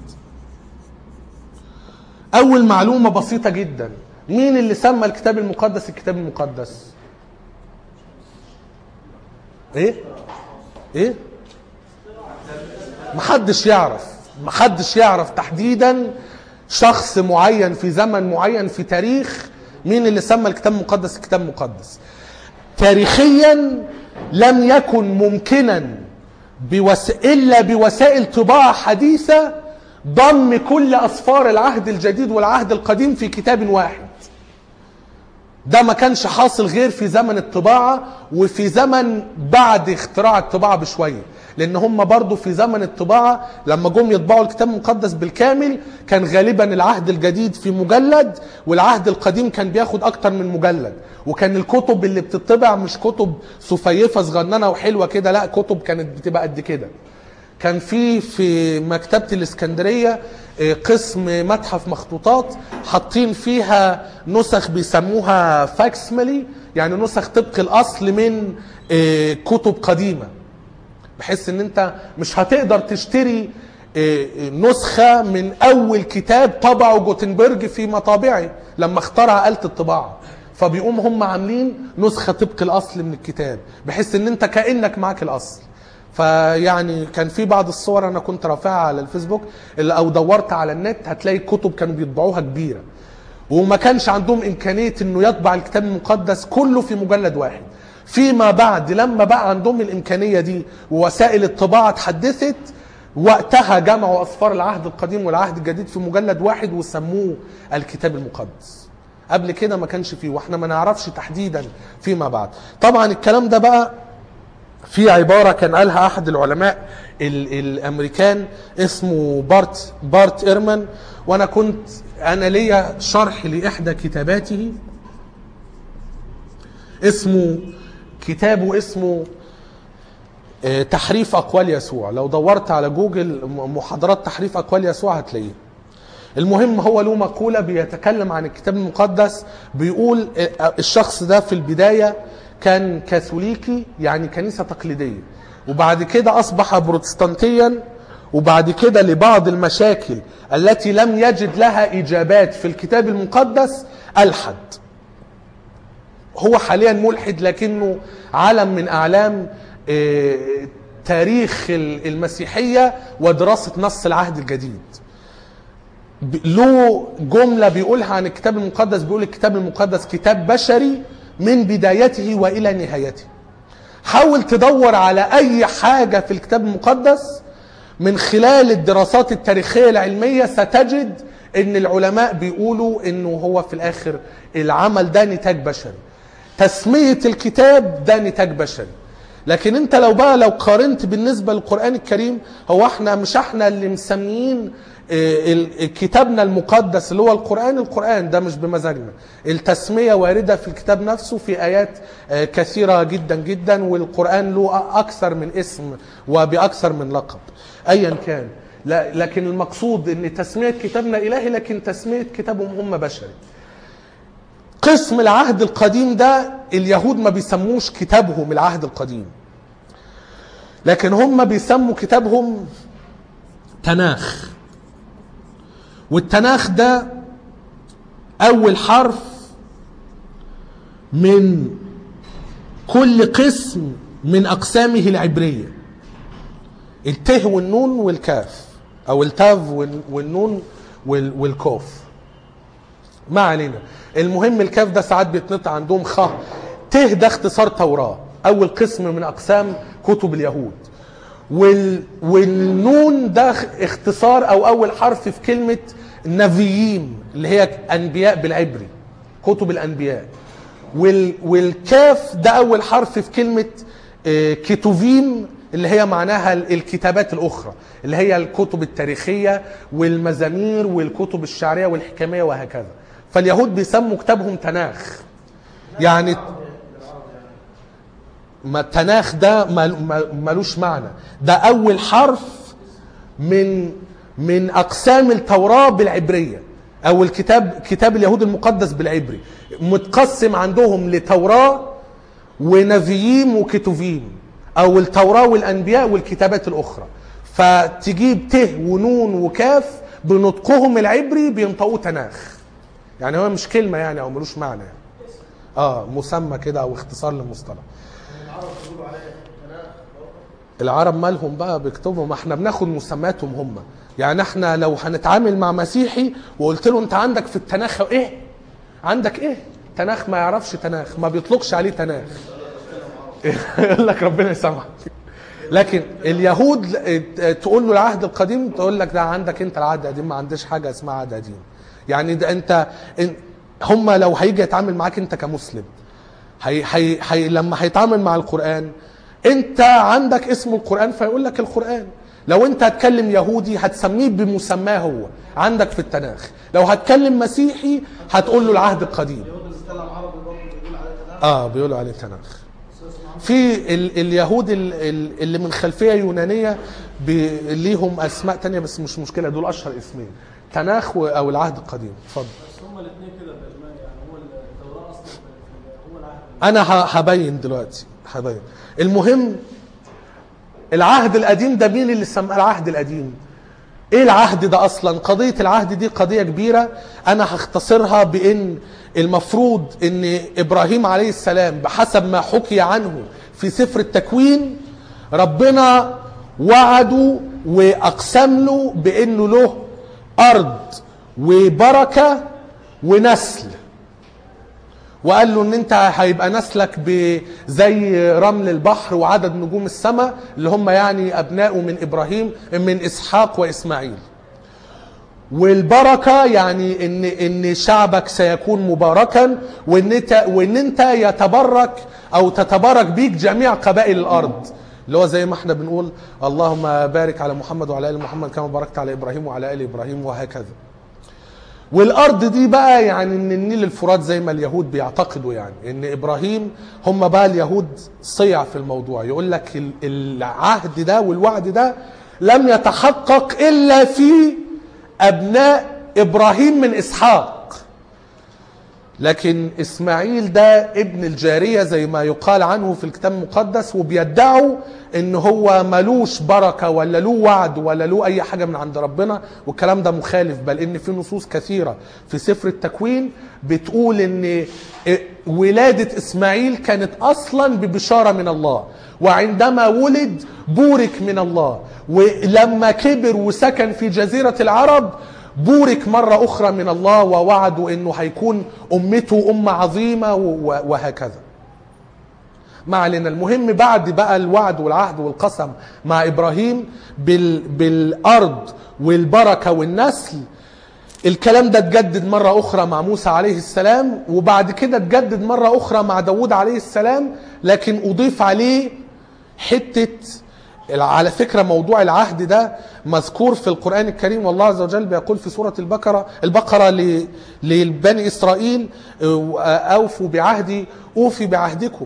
اول معلومه بسيطه جدا مين اللي سمى الكتاب المقدس الكتاب المقدس ايه ايه محدش يعرف محدش يعرف تحديدا شخص معين في زمن معين في تاريخ مين اللي سمى الكتاب المقدس الكتاب المقدس تاريخيا لم يكن ممكنا بوس... الا بوسائل طباعه حديثه ضم كل اسفار العهد الجديد والعهد القديم في كتاب واحد ده ما كانش حاصل غير في زمن الطباعة وفي زمن بعد اختراع الطباعة بشوية لان هم برضو في زمن الطباعة لما جم يطبعوا الكتاب المقدس بالكامل كان غالبا العهد الجديد في مجلد والعهد القديم كان بياخد اكتر من مجلد وكان الكتب اللي بتطبع مش كتب سفيفة صغننة وحلوة كده لا كتب كانت بتبقى قد كده كان في في مكتبة الإسكندرية آه، قسم متحف مخطوطات حاطين فيها نسخ بيسموها فاكسملي يعني نسخ طبق الأصل من آه، كتب قديمة بحيث ان انت مش هتقدر تشتري آه، آه، نسخة من أول كتاب طبعه جوتنبرج في مطابعه لما اخترع آلة الطباعة فبيقوم هم عاملين نسخة طبق الأصل من الكتاب بحيث ان انت كأنك معاك الأصل فيعني كان في بعض الصور انا كنت رافعها على الفيسبوك اللي او دورت على النت هتلاقي كتب كانوا بيطبعوها كبيره وما كانش عندهم امكانيه انه يطبع الكتاب المقدس كله في مجلد واحد فيما بعد لما بقى عندهم الامكانيه دي ووسائل الطباعه اتحدثت وقتها جمعوا اسفار العهد القديم والعهد الجديد في مجلد واحد وسموه الكتاب المقدس قبل كده ما كانش فيه واحنا ما نعرفش تحديدا فيما بعد طبعا الكلام ده بقى في عبارة كان قالها أحد العلماء ال الأمريكان اسمه بارت بارت إيرمان وأنا كنت أنا ليا شرح لإحدى كتاباته اسمه كتابه اسمه آه، تحريف أقوال يسوع لو دورت على جوجل م- محاضرات تحريف أقوال يسوع هتلاقيه المهم هو له مقولة بيتكلم عن الكتاب المقدس بيقول آه، الشخص ده في البداية كان كاثوليكي يعني كنيسة تقليدية وبعد كده أصبح بروتستانتيا وبعد كده لبعض المشاكل التي لم يجد لها إجابات في الكتاب المقدس ألحد هو حاليا ملحد لكنه علم من أعلام آه، تاريخ المسيحية ودراسة نص العهد الجديد ب- له جملة بيقولها عن الكتاب المقدس بيقول الكتاب المقدس كتاب بشري من بدايته وإلى نهايته حاول تدور على أي حاجة في الكتاب المقدس من خلال الدراسات التاريخية العلمية ستجد ان العلماء بيقولوا انه هو في الاخر العمل ده نتاج بشري تسمية الكتاب ده نتاج بشري لكن انت لو بقى لو قارنت بالنسبة للقرآن الكريم هو احنا مش احنا اللي مسميين اه، ال- كتابنا المقدس اللي هو القرآن القرآن ده مش بمزاجنا التسمية واردة في الكتاب نفسه في آيات اه، كثيرة جدا جدا والقرآن له أكثر من اسم وبأكثر من لقب أيا كان لا لكن المقصود ان تسميه كتابنا الهي لكن تسميه كتابهم هم بشري قسم العهد القديم ده اليهود ما بيسموش كتابهم العهد القديم لكن هم بيسموا كتابهم تناخ والتناخ ده اول حرف من كل قسم من اقسامه العبريه الته والنون والكاف او التاف والن- والنون وال- والكوف ما علينا المهم الكاف ده ساعات بيتنطق عندهم خ ت ده اختصار توراة اول قسم من اقسام كتب اليهود وال... والنون ده اختصار او اول حرف في كلمة نبيين اللي هي انبياء بالعبري كتب الانبياء وال... والكاف ده اول حرف في كلمة آه، كتوفيم اللي هي معناها ال- الكتابات الاخرى اللي هي الكتب التاريخية والمزامير والكتب الشعرية والحكامية وهكذا فاليهود بيسموا كتابهم تناخ يعني ما التناخ ده مال- مال- ملوش معنى ده اول حرف من من اقسام التوراه بالعبريه او الكتاب كتاب اليهود المقدس بالعبري متقسم عندهم لتوراه ونبيين وكتوفيم او التوراه والانبياء والكتابات الاخرى فتجيب ت ونون وكاف بنطقهم العبري بينطقوه تناخ يعني هو مش كلمه يعني او ملوش معنى يعني. اه مسمى كده او اختصار للمصطلح العرب مالهم بقى بيكتبوا ما احنا بناخد مسماتهم هم يعني احنا لو هنتعامل مع مسيحي وقلت له انت عندك في التناخ ايه عندك ايه تناخ ما يعرفش تناخ ما بيطلقش عليه تناخ يقول لك ربنا يسامحك لكن اليهود اه، تقول له العهد القديم تقول لك ده عندك انت العهد القديم ما عندش حاجه اسمها عهد قديم يعني ده انت ان- هم لو هيجي يتعامل معاك انت كمسلم هي هي هي لما هيتعامل مع القرآن انت عندك اسم القرآن فيقول لك القرآن لو انت هتكلم يهودي هتسميه بمسماه هو عندك في التناخ لو هتكلم مسيحي هتقول له العهد القديم اليهود اللي بتتكلم عربي برضه بيقول عليه تناخ اه بيقولوا عليه تناخ في ال اليهود ال ال اللي من خلفيه يونانيه بي- ليهم اسماء تانية بس مش مشكله دول اشهر اسمين تناخ و- او العهد القديم اتفضل بس هما الاثنين كده باجمال يعني هو التوراه اصلا في- في- هو العهد انا ه- هبين دلوقتي هبين المهم العهد القديم ده مين اللي سماه العهد القديم ايه العهد ده اصلا قضية العهد دي قضية كبيرة انا هختصرها بان المفروض ان ابراهيم عليه السلام بحسب ما حكي عنه في سفر التكوين ربنا وعده واقسم له بانه له ارض وبركة ونسل وقال له ان انت هيبقى نسلك ب- زي رمل البحر وعدد نجوم السماء اللي هم يعني ابنائه من ابراهيم من اسحاق واسماعيل والبركه يعني ان ان شعبك سيكون مباركا وان انت وان انت يتبرك او تتبارك بيك جميع قبائل الارض اللي هو زي ما احنا بنقول اللهم بارك على محمد وعلى ال محمد كما باركت على ابراهيم وعلى ال ابراهيم وهكذا والارض دي بقى يعني ان النيل الفرات زي ما اليهود بيعتقدوا يعني ان ابراهيم هم بقى اليهود صيع في الموضوع يقول لك ال- العهد ده والوعد ده لم يتحقق الا في ابناء ابراهيم من اسحاق لكن اسماعيل ده ابن الجاريه زي ما يقال عنه في الكتاب المقدس وبيدعوا ان هو ملوش بركه ولا له وعد ولا له اي حاجه من عند ربنا والكلام ده مخالف بل ان في نصوص كثيره في سفر التكوين بتقول ان ولاده اسماعيل كانت اصلا ببشاره من الله وعندما ولد بورك من الله ولما كبر وسكن في جزيره العرب بورك مرة أخرى من الله ووعدوا أنه هيكون أمته أمة عظيمة و- وهكذا ما علينا المهم بعد بقى الوعد والعهد والقسم مع إبراهيم بال بالأرض والبركة والنسل الكلام ده اتجدد مرة أخرى مع موسى عليه السلام وبعد كده اتجدد مرة أخرى مع داود عليه السلام لكن أضيف عليه حتة على فكرة موضوع العهد ده مذكور في القرآن الكريم والله عز وجل بيقول في سورة البقرة البقرة ل- لبني إسرائيل اه، أوفوا بعهدي أوفي بعهدكم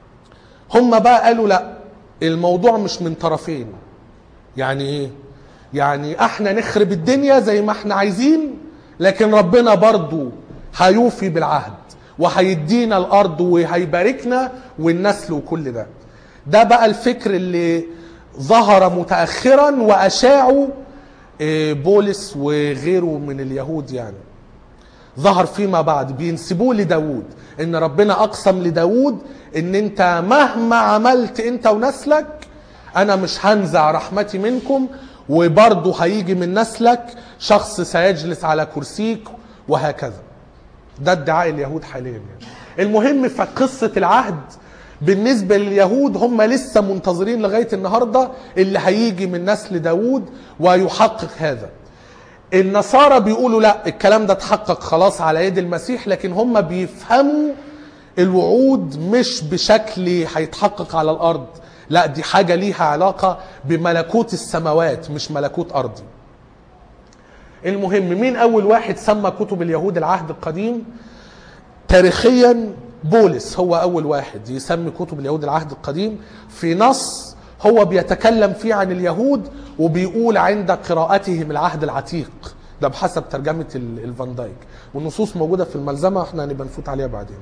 هم بقى قالوا لا الموضوع مش من طرفين يعني ايه يعني احنا نخرب الدنيا زي ما احنا عايزين لكن ربنا برضو هيوفي بالعهد وهيدينا الارض وهيباركنا والنسل وكل ده ده بقى الفكر اللي ظهر متاخرا واشاعه آه، بولس وغيره من اليهود يعني ظهر فيما بعد بينسبوه لداود ان ربنا اقسم لداود ان انت مهما عملت انت ونسلك انا مش هنزع رحمتي منكم وبرضه هيجي من نسلك شخص سيجلس على كرسيك وهكذا ده ادعاء اليهود حاليا يعني. المهم في قصة العهد بالنسبة لليهود هم لسه منتظرين لغاية النهاردة اللي هيجي من نسل داود ويحقق هذا النصارى بيقولوا لا الكلام ده اتحقق خلاص على يد المسيح لكن هم بيفهموا الوعود مش بشكل هيتحقق على الارض لا دي حاجة ليها علاقة بملكوت السماوات مش ملكوت ارضي المهم مين اول واحد سمى كتب اليهود العهد القديم تاريخيا بولس هو اول واحد يسمي كتب اليهود العهد القديم في نص هو بيتكلم فيه عن اليهود وبيقول عند قراءتهم العهد العتيق ده بحسب ترجمة ال- الفان دايك والنصوص موجودة في الملزمة احنا هنبقى نفوت عليها بعدين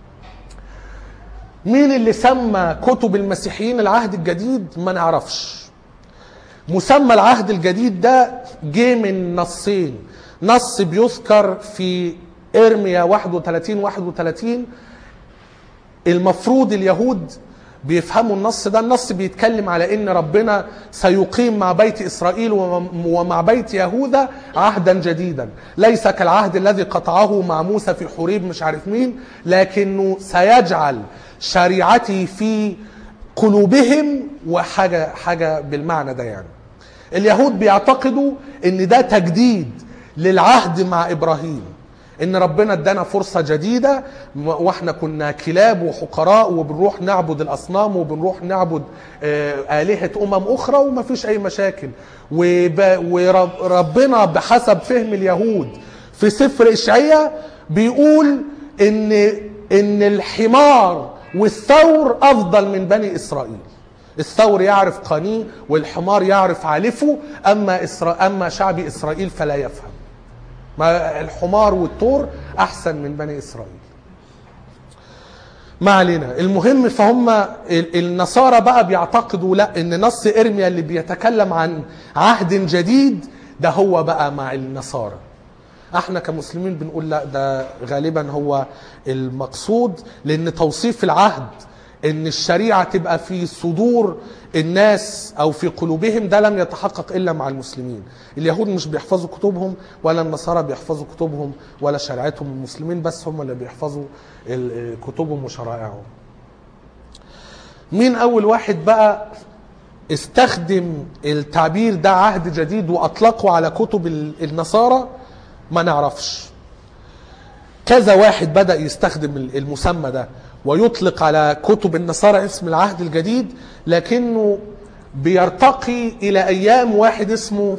مين اللي سمى كتب المسيحيين العهد الجديد ما نعرفش مسمى العهد الجديد ده جه من نصين نص بيذكر في ارميا 31 31 المفروض اليهود بيفهموا النص ده النص بيتكلم على ان ربنا سيقيم مع بيت اسرائيل وم- ومع بيت يهوذا عهدا جديدا ليس كالعهد الذي قطعه مع موسى في حوريب مش عارف مين لكنه سيجعل شريعتي في قلوبهم وحاجه حاجه بالمعنى ده يعني اليهود بيعتقدوا ان ده تجديد للعهد مع ابراهيم ان ربنا ادانا فرصه جديده واحنا كنا كلاب وحقراء وبنروح نعبد الاصنام وبنروح نعبد آه، الهه امم اخرى ومفيش اي مشاكل وب- وربنا بحسب فهم اليهود في سفر اشعياء بيقول ان ان الحمار والثور افضل من بني اسرائيل الثور يعرف قانيه والحمار يعرف عالفه اما إسرا... اما شعب اسرائيل فلا يفهم ما الحمار والثور احسن من بني اسرائيل ما علينا المهم فهم ال- النصارى بقى بيعتقدوا لا ان نص ارميا اللي بيتكلم عن عهد جديد ده هو بقى مع النصارى احنا كمسلمين بنقول لا ده غالبا هو المقصود لان توصيف العهد ان الشريعه تبقى في صدور الناس او في قلوبهم ده لم يتحقق الا مع المسلمين اليهود مش بيحفظوا كتبهم ولا النصارى بيحفظوا كتبهم ولا شريعتهم المسلمين بس هم اللي بيحفظوا ال- كتبهم وشرائعهم مين اول واحد بقى استخدم التعبير ده عهد جديد واطلقه على كتب ال- النصارى ما نعرفش كذا واحد بدأ يستخدم المسمى ده ويطلق على كتب النصارى اسم العهد الجديد لكنه بيرتقي إلى أيام واحد اسمه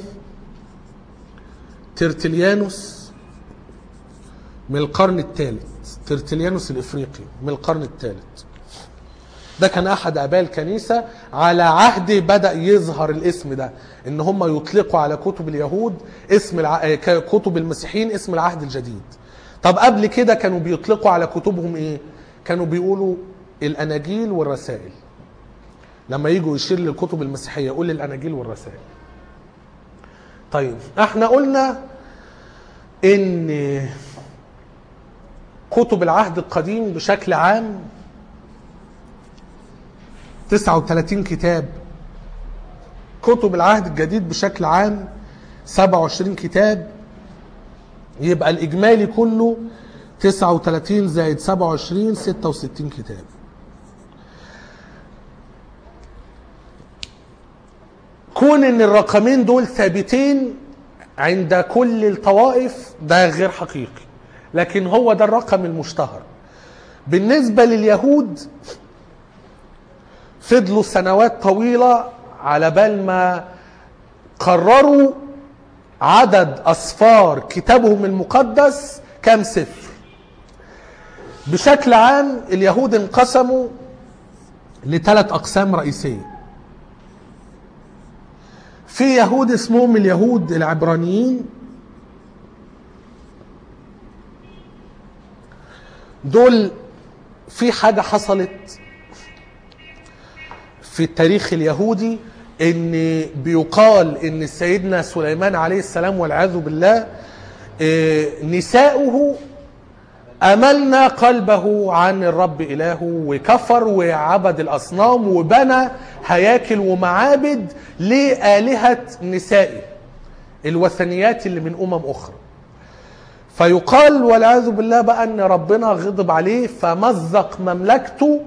ترتليانوس من القرن الثالث ترتليانوس الإفريقي من القرن الثالث ده كان احد اباء الكنيسه على عهد بدا يظهر الاسم ده ان هم يطلقوا على كتب اليهود اسم الع... آه، ك- كتب المسيحيين اسم العهد الجديد طب قبل كده كانوا بيطلقوا على كتبهم ايه كانوا بيقولوا الاناجيل والرسائل لما يجوا يشير للكتب المسيحيه يقول الاناجيل والرسائل طيب احنا قلنا ان كتب العهد القديم بشكل عام 39 كتاب كتب العهد الجديد بشكل عام 27 كتاب يبقى الإجمالي كله 39 زائد 27 66 كتاب كون ان الرقمين دول ثابتين عند كل الطوائف ده غير حقيقي لكن هو ده الرقم المشتهر بالنسبة لليهود فضلوا سنوات طويلة على بال ما قرروا عدد أصفار كتابهم المقدس كام سفر بشكل عام اليهود انقسموا لثلاث أقسام رئيسية في يهود اسمهم اليهود العبرانيين دول في حاجة حصلت في التاريخ اليهودي ان بيقال ان سيدنا سليمان عليه السلام والعياذ بالله إيه، نساؤه أملنا قلبه عن الرب إلهه وكفر وعبد الأصنام وبنى هياكل ومعابد لآلهة نسائه الوثنيات اللي من أمم أخرى فيقال والعياذ بالله بقى أن ربنا غضب عليه فمزق مملكته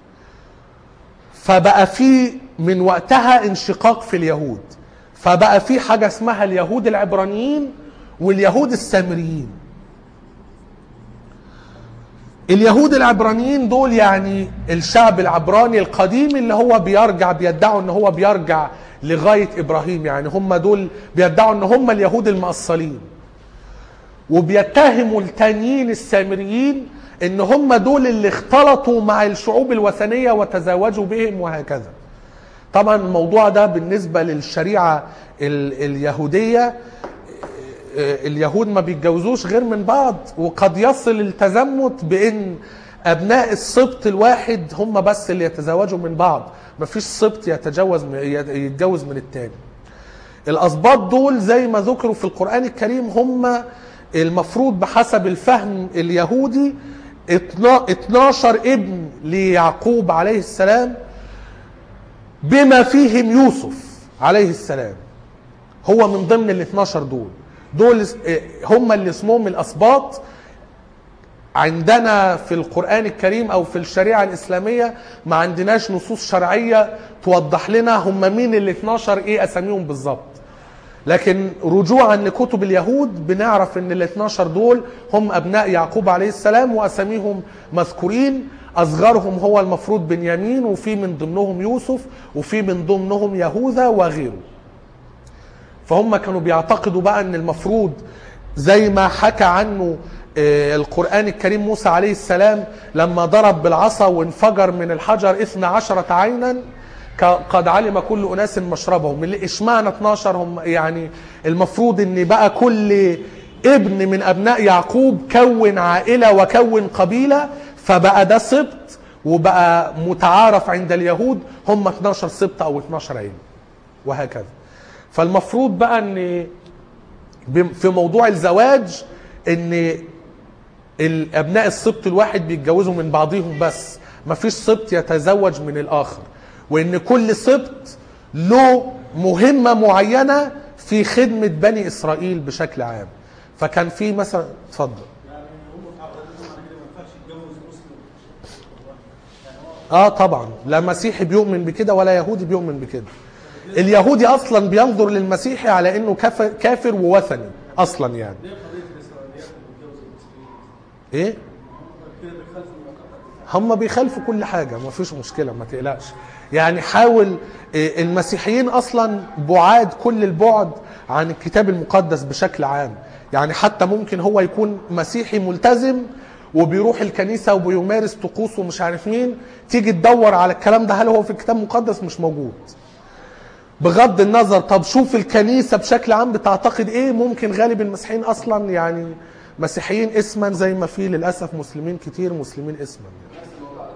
فبقى في من وقتها انشقاق في اليهود فبقى في حاجة اسمها اليهود العبرانيين واليهود السامريين اليهود العبرانيين دول يعني الشعب العبراني القديم اللي هو بيرجع بيدعوا ان هو بيرجع لغاية ابراهيم يعني هم دول بيدعوا ان هم اليهود المأصلين وبيتهموا التانيين السامريين ان هم دول اللي اختلطوا مع الشعوب الوثنية وتزاوجوا بهم وهكذا طبعا الموضوع ده بالنسبة للشريعة ال- اليهودية اليهود ما بيتجوزوش غير من بعض وقد يصل التزمت بان ابناء السبط الواحد هم بس اللي يتزوجوا من بعض مفيش سبط يتجوز يتجوز من التاني الاسباط دول زي ما ذكروا في القران الكريم هم المفروض بحسب الفهم اليهودي 12 ابن ليعقوب عليه السلام بما فيهم يوسف عليه السلام هو من ضمن ال 12 دول دول اس- اه هم اللي اسمهم الاسباط عندنا في القرآن الكريم أو في الشريعة الإسلامية ما عندناش نصوص شرعية توضح لنا هم مين ال 12 إيه أساميهم بالظبط لكن رجوعا لكتب اليهود بنعرف ان ال 12 دول هم ابناء يعقوب عليه السلام واساميهم مذكورين اصغرهم هو المفروض بنيامين وفي من ضمنهم يوسف وفي من ضمنهم يهوذا وغيره فهم كانوا بيعتقدوا بقى ان المفروض زي ما حكى عنه آه، القرآن الكريم موسى عليه السلام لما ضرب بالعصا وانفجر من الحجر اثنا عشرة عينا ك- قد علم كل أناس مشربهم اللي اشمعنى 12 هم يعني المفروض ان بقى كل ابن من أبناء يعقوب كون عائلة وكون قبيلة فبقى ده سبط وبقى متعارف عند اليهود هم 12 سبط أو 12 عيلة وهكذا فالمفروض بقى ان بم- في موضوع الزواج ان الابناء السبط الواحد بيتجوزوا من بعضهم بس مفيش سبط يتزوج من الاخر وان كل سبط له مهمه معينه في خدمه بني اسرائيل بشكل عام فكان في مثلا اتفضل يعني هم متعودين على كده ما ينفعش يتجوز مسلم اه طبعا لا مسيحي بيؤمن بكده ولا يهودي بيؤمن بكده اليهودي اصلا بينظر للمسيحي على انه كافر, كافر ووثني اصلا يعني ليه قضيه الاسرائيليات بتتجوز المسلمين؟ ايه كده بيخالفوا المعتقد هم بيخالفوا كل حاجة ما فيش مشكلة ما تقلقش يعني حاول إيه، المسيحيين أصلا بعاد كل البعد عن الكتاب المقدس بشكل عام يعني حتى ممكن هو يكون مسيحي ملتزم وبيروح الكنيسة وبيمارس طقوس ومش عارف مين تيجي تدور على الكلام ده هل هو في الكتاب المقدس مش موجود بغض النظر طب شوف الكنيسة بشكل عام بتعتقد ايه ممكن غالب المسيحيين اصلا يعني مسيحيين اسما زي ما في للأسف مسلمين كتير مسلمين اسما يعني.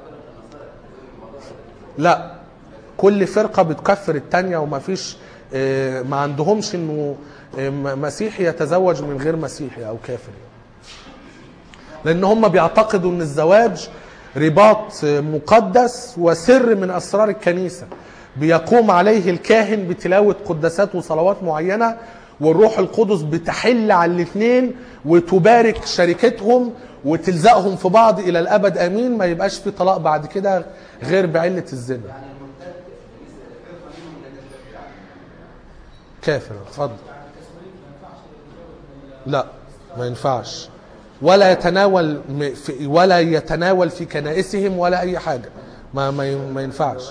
لا كل فرقة بتكفر التانية وما فيش آه، ما عندهمش انه آه، م- مسيحي يتزوج من غير مسيحي او كافر لان هم بيعتقدوا ان الزواج رباط آه، مقدس وسر من اسرار الكنيسة بيقوم عليه الكاهن بتلاوة قداسات وصلوات معينة والروح القدس بتحل على الاثنين وتبارك شركتهم وتلزقهم في بعض الى الابد امين ما يبقاش في طلاق بعد كده غير بعله الزنا كافر اتفضل لا ما ينفعش ولا يتناول م- في ولا يتناول في كنائسهم ولا اي حاجه ما ما ي- ما ينفعش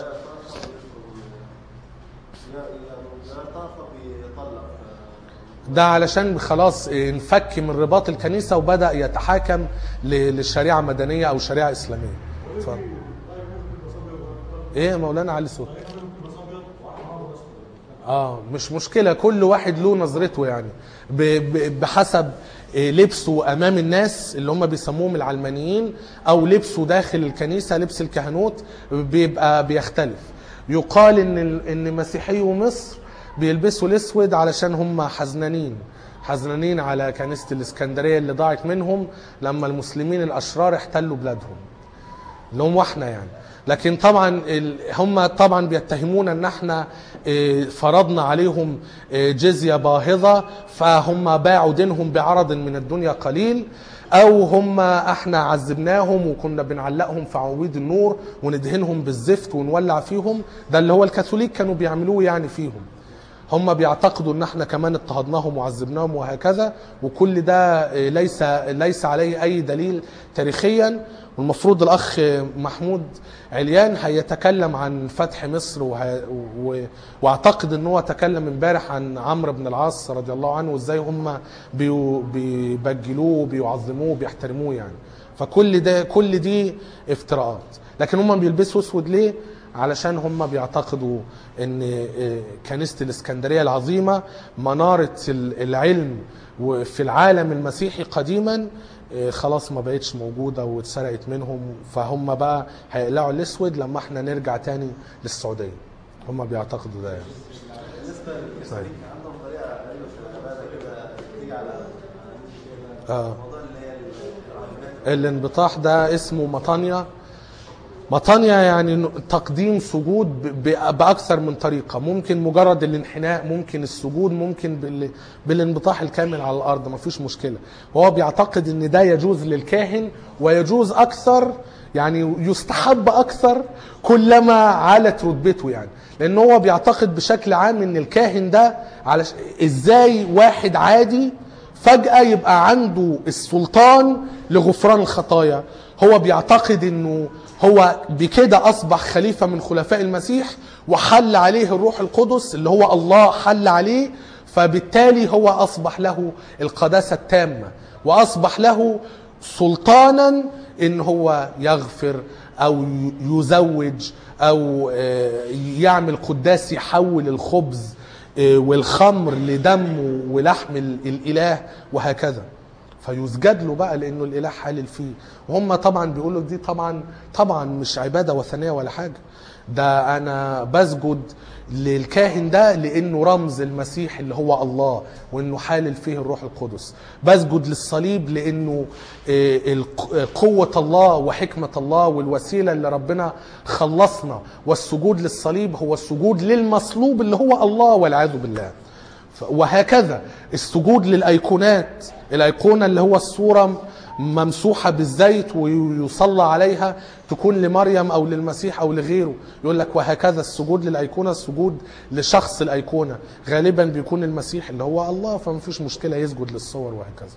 لا لا طرف بيطلق ده علشان خلاص انفك من رباط الكنيسه وبدا يتحاكم ل- للشريعه مدنيه او شريعه اسلاميه اتفضل ايه يا مولانا علي صوت اه مش مشكلة كل واحد له نظرته يعني ب- ب- بحسب آه، لبسه امام الناس اللي هم بيسموهم العلمانيين او لبسه داخل الكنيسة لبس الكهنوت بيبقى بيختلف يقال ان ال- ان مسيحي مصر بيلبسوا الاسود علشان هم حزنانين حزنانين على كنيسة الاسكندرية اللي ضاعت منهم لما المسلمين الاشرار احتلوا بلادهم اللي هم احنا يعني لكن طبعا ال- هم طبعا بيتهمونا ان احنا اه، فرضنا عليهم اه، جزيه باهظه فهم باعوا دينهم بعرض من الدنيا قليل او هم احنا عذبناهم وكنا بنعلقهم في عواميد النور وندهنهم بالزفت ونولع فيهم ده اللي هو الكاثوليك كانوا بيعملوه يعني فيهم هم بيعتقدوا ان احنا كمان اضطهدناهم وعذبناهم وهكذا وكل ده آه، ليس ليس عليه اي دليل تاريخيا والمفروض الاخ محمود عليان هيتكلم عن فتح مصر وه... و... واعتقد ان هو تكلم امبارح عن عمرو بن العاص رضي الله عنه وازاي هم بي... بيبجلوه وبيعظموه وبيحترموه يعني فكل ده كل دي افتراءات لكن هم بيلبسوا اسود ليه علشان هم بيعتقدوا ان آه، كنيسه الاسكندريه العظيمه مناره ال- العلم وفي العالم المسيحي قديما آه، خلاص ما بقتش موجوده واتسرقت منهم فهم بقى هيقلعوا الاسود لما احنا نرجع تاني للسعوديه هم بيعتقدوا ده يعني. بالنسبه للمسلمين عندهم طريقه غريبه في العباده كده تيجي على اه الموضوع اللي هي الرهبانات الانبطاح ده اسمه مطانيا مطانيا يعني ن- تقديم سجود ب- ب- بأكثر من طريقة ممكن مجرد الانحناء ممكن السجود ممكن بال- بالانبطاح الكامل على الأرض ما فيش مشكلة وهو بيعتقد ان ده يجوز للكاهن ويجوز أكثر يعني يستحب أكثر كلما علت رتبته يعني لأن هو بيعتقد بشكل عام ان الكاهن ده على ازاي واحد عادي فجأة يبقى عنده السلطان لغفران الخطايا هو بيعتقد انه هو بكده اصبح خليفة من خلفاء المسيح وحل عليه الروح القدس اللي هو الله حل عليه فبالتالي هو اصبح له القداسة التامة واصبح له سلطانا ان هو يغفر او يزوج او آه، يعمل قداس يحول الخبز آه، والخمر لدم ولحم ال- الاله وهكذا فيسجد له بقى لانه الاله حالل فيه وهم طبعا بيقولوا دي طبعا طبعا مش عباده وثنيه ولا حاجه ده انا بسجد للكاهن ده لانه رمز المسيح اللي هو الله وانه حالل فيه الروح القدس بسجد للصليب لانه آه، الق- آه، قوه الله وحكمه الله والوسيله اللي ربنا خلصنا والسجود للصليب هو السجود للمصلوب اللي هو الله والعياذ بالله ف- وهكذا السجود للايقونات الايقونه اللي هو الصوره ممسوحه بالزيت ويصلى عليها تكون لمريم او للمسيح او لغيره يقول لك وهكذا السجود للايقونه السجود لشخص الايقونه غالبا بيكون المسيح اللي هو الله فما فيش مشكله يسجد للصور وهكذا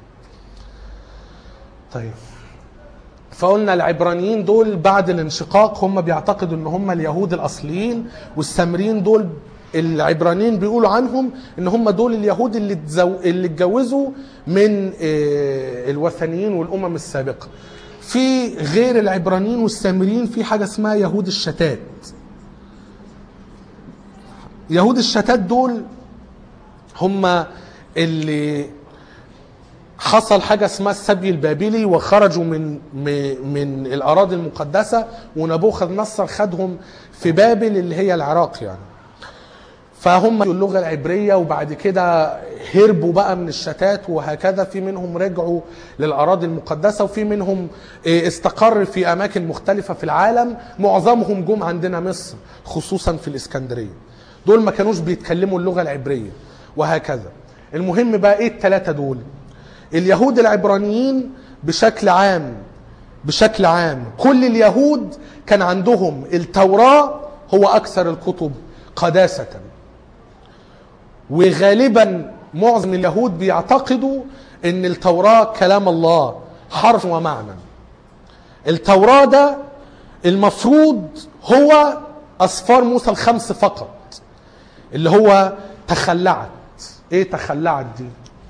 طيب فقلنا العبرانيين دول بعد الانشقاق هم بيعتقدوا ان هم اليهود الاصليين والسامريين دول العبرانيين بيقولوا عنهم ان هم دول اليهود اللي اتزو... اللي اتجوزوا من آه، الوثنيين والامم السابقه في غير العبرانيين والسامريين في حاجه اسمها يهود الشتات يهود الشتات دول هم اللي حصل حاجه اسمها السبي البابلي وخرجوا من م- من الاراضي المقدسه ونبوخذ نصر خدهم في بابل اللي هي العراق يعني فهم اللغه العبريه وبعد كده هربوا بقى من الشتات وهكذا في منهم رجعوا للاراضي المقدسه وفي منهم إيه، استقر في اماكن مختلفه في العالم معظمهم جم عندنا مصر خصوصا في الاسكندريه دول ما كانوش بيتكلموا اللغه العبريه وهكذا المهم بقى ايه الثلاثه دول اليهود العبرانيين بشكل عام بشكل عام كل اليهود كان عندهم التوراة هو أكثر الكتب قداسة وغالبا معظم اليهود بيعتقدوا ان التوراة كلام الله حرف ومعنى التوراة ده المفروض هو أصفار موسى الخمس فقط اللي هو تخلعت ايه تخلعت دي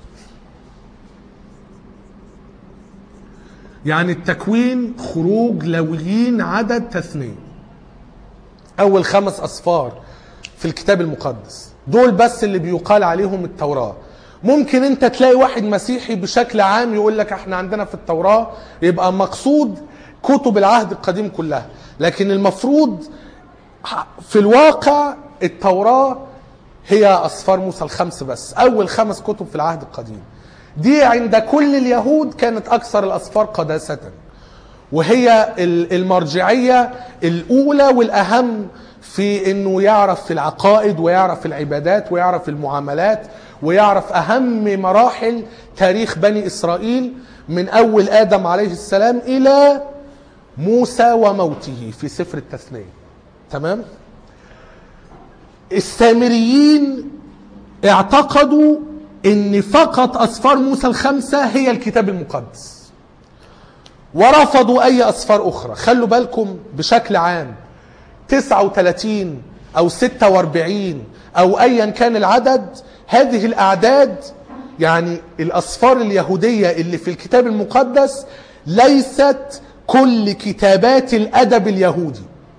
يعني التكوين خروج لويين عدد تثنية أول خمس أصفار في الكتاب المقدس دول بس اللي بيقال عليهم التوراة ممكن انت تلاقي واحد مسيحي بشكل عام يقول لك احنا عندنا في التوراة يبقى مقصود كتب العهد القديم كلها لكن المفروض في الواقع التوراة هي أسفار موسى الخمس بس أول خمس كتب في العهد القديم دي عند كل اليهود كانت أكثر الأسفار قداسة وهي ال- المرجعية الأولى والأهم في أنه يعرف في العقائد ويعرف في العبادات ويعرف المعاملات ويعرف أهم مراحل تاريخ بني إسرائيل من أول آدم عليه السلام إلى موسى وموته في سفر التثنية تمام السامريين اعتقدوا ان فقط اسفار موسى الخمسه هي الكتاب المقدس ورفضوا اي اسفار اخرى خلوا بالكم بشكل عام 39 او 46 او ايا كان العدد هذه الاعداد يعني الاسفار اليهوديه اللي في الكتاب المقدس ليست كل كتابات الادب اليهودي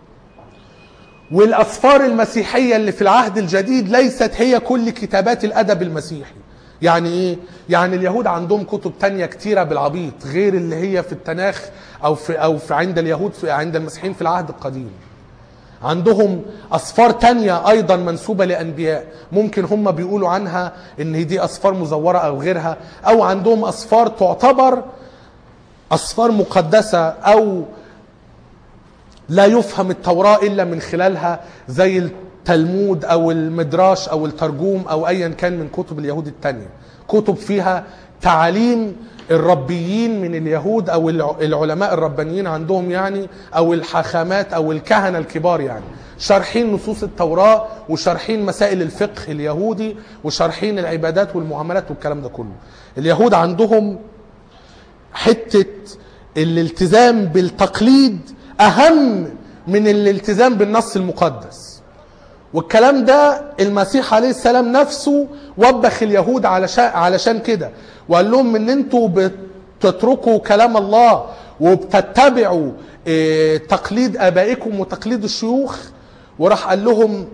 والأسفار المسيحية اللي في العهد الجديد ليست هي كل كتابات الأدب المسيحي يعني إيه؟ يعني اليهود عندهم كتب تانية كتيرة بالعبيط غير اللي هي في التناخ أو في أو في عند اليهود في عند المسيحيين في العهد القديم عندهم أسفار تانية أيضا منسوبة لأنبياء ممكن هم بيقولوا عنها إن دي أسفار مزورة أو غيرها أو عندهم أسفار تعتبر أسفار مقدسة أو لا يفهم التوراة إلا من خلالها زي التلمود أو المدراش أو الترجوم أو أيا كان من كتب اليهود التانية كتب فيها تعاليم الربيين من اليهود أو الع- العلماء الربانيين عندهم يعني أو الحاخامات أو الكهنة الكبار يعني شارحين نصوص التوراة وشارحين مسائل الفقه اليهودي وشارحين العبادات والمعاملات والكلام ده كله اليهود عندهم حتة الالتزام بالتقليد أهم من الالتزام بالنص المقدس والكلام ده المسيح عليه السلام نفسه وبخ اليهود علشان علشان كده وقال لهم ان انتوا بتتركوا كلام الله وبتتبعوا إيه، تقليد ابائكم وتقليد الشيوخ وراح قال لهم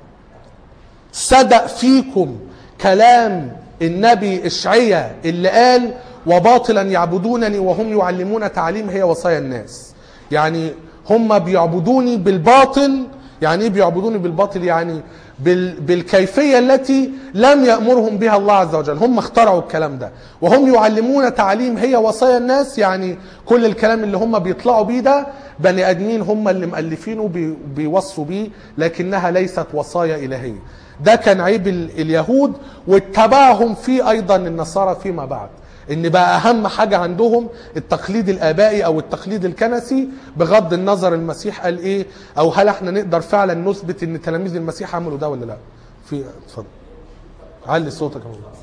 صدق فيكم كلام النبي اشعيا اللي قال وباطلا يعبدونني وهم يعلمون تعليم هي وصايا الناس يعني هم بيعبدوني بالباطل يعني ايه بيعبدوني بالباطل يعني بال بالكيفيه التي لم يامرهم بها الله عز وجل هم اخترعوا الكلام ده وهم يعلمون تعليم هي وصايا الناس يعني كل الكلام اللي هم بيطلعوا بيه ده بني ادمين هم اللي مؤلفينه بي بيوصوا بيه لكنها ليست وصايا الهيه ده كان عيب ال- اليهود واتبعهم فيه ايضا النصارى فيما بعد ان بقى اهم حاجه عندهم التقليد الابائي او التقليد الكنسي بغض النظر المسيح قال ايه او هل احنا نقدر فعلا نثبت ان تلاميذ المسيح عملوا ده ولا لا في اتفضل علي صوتك يا مولانا.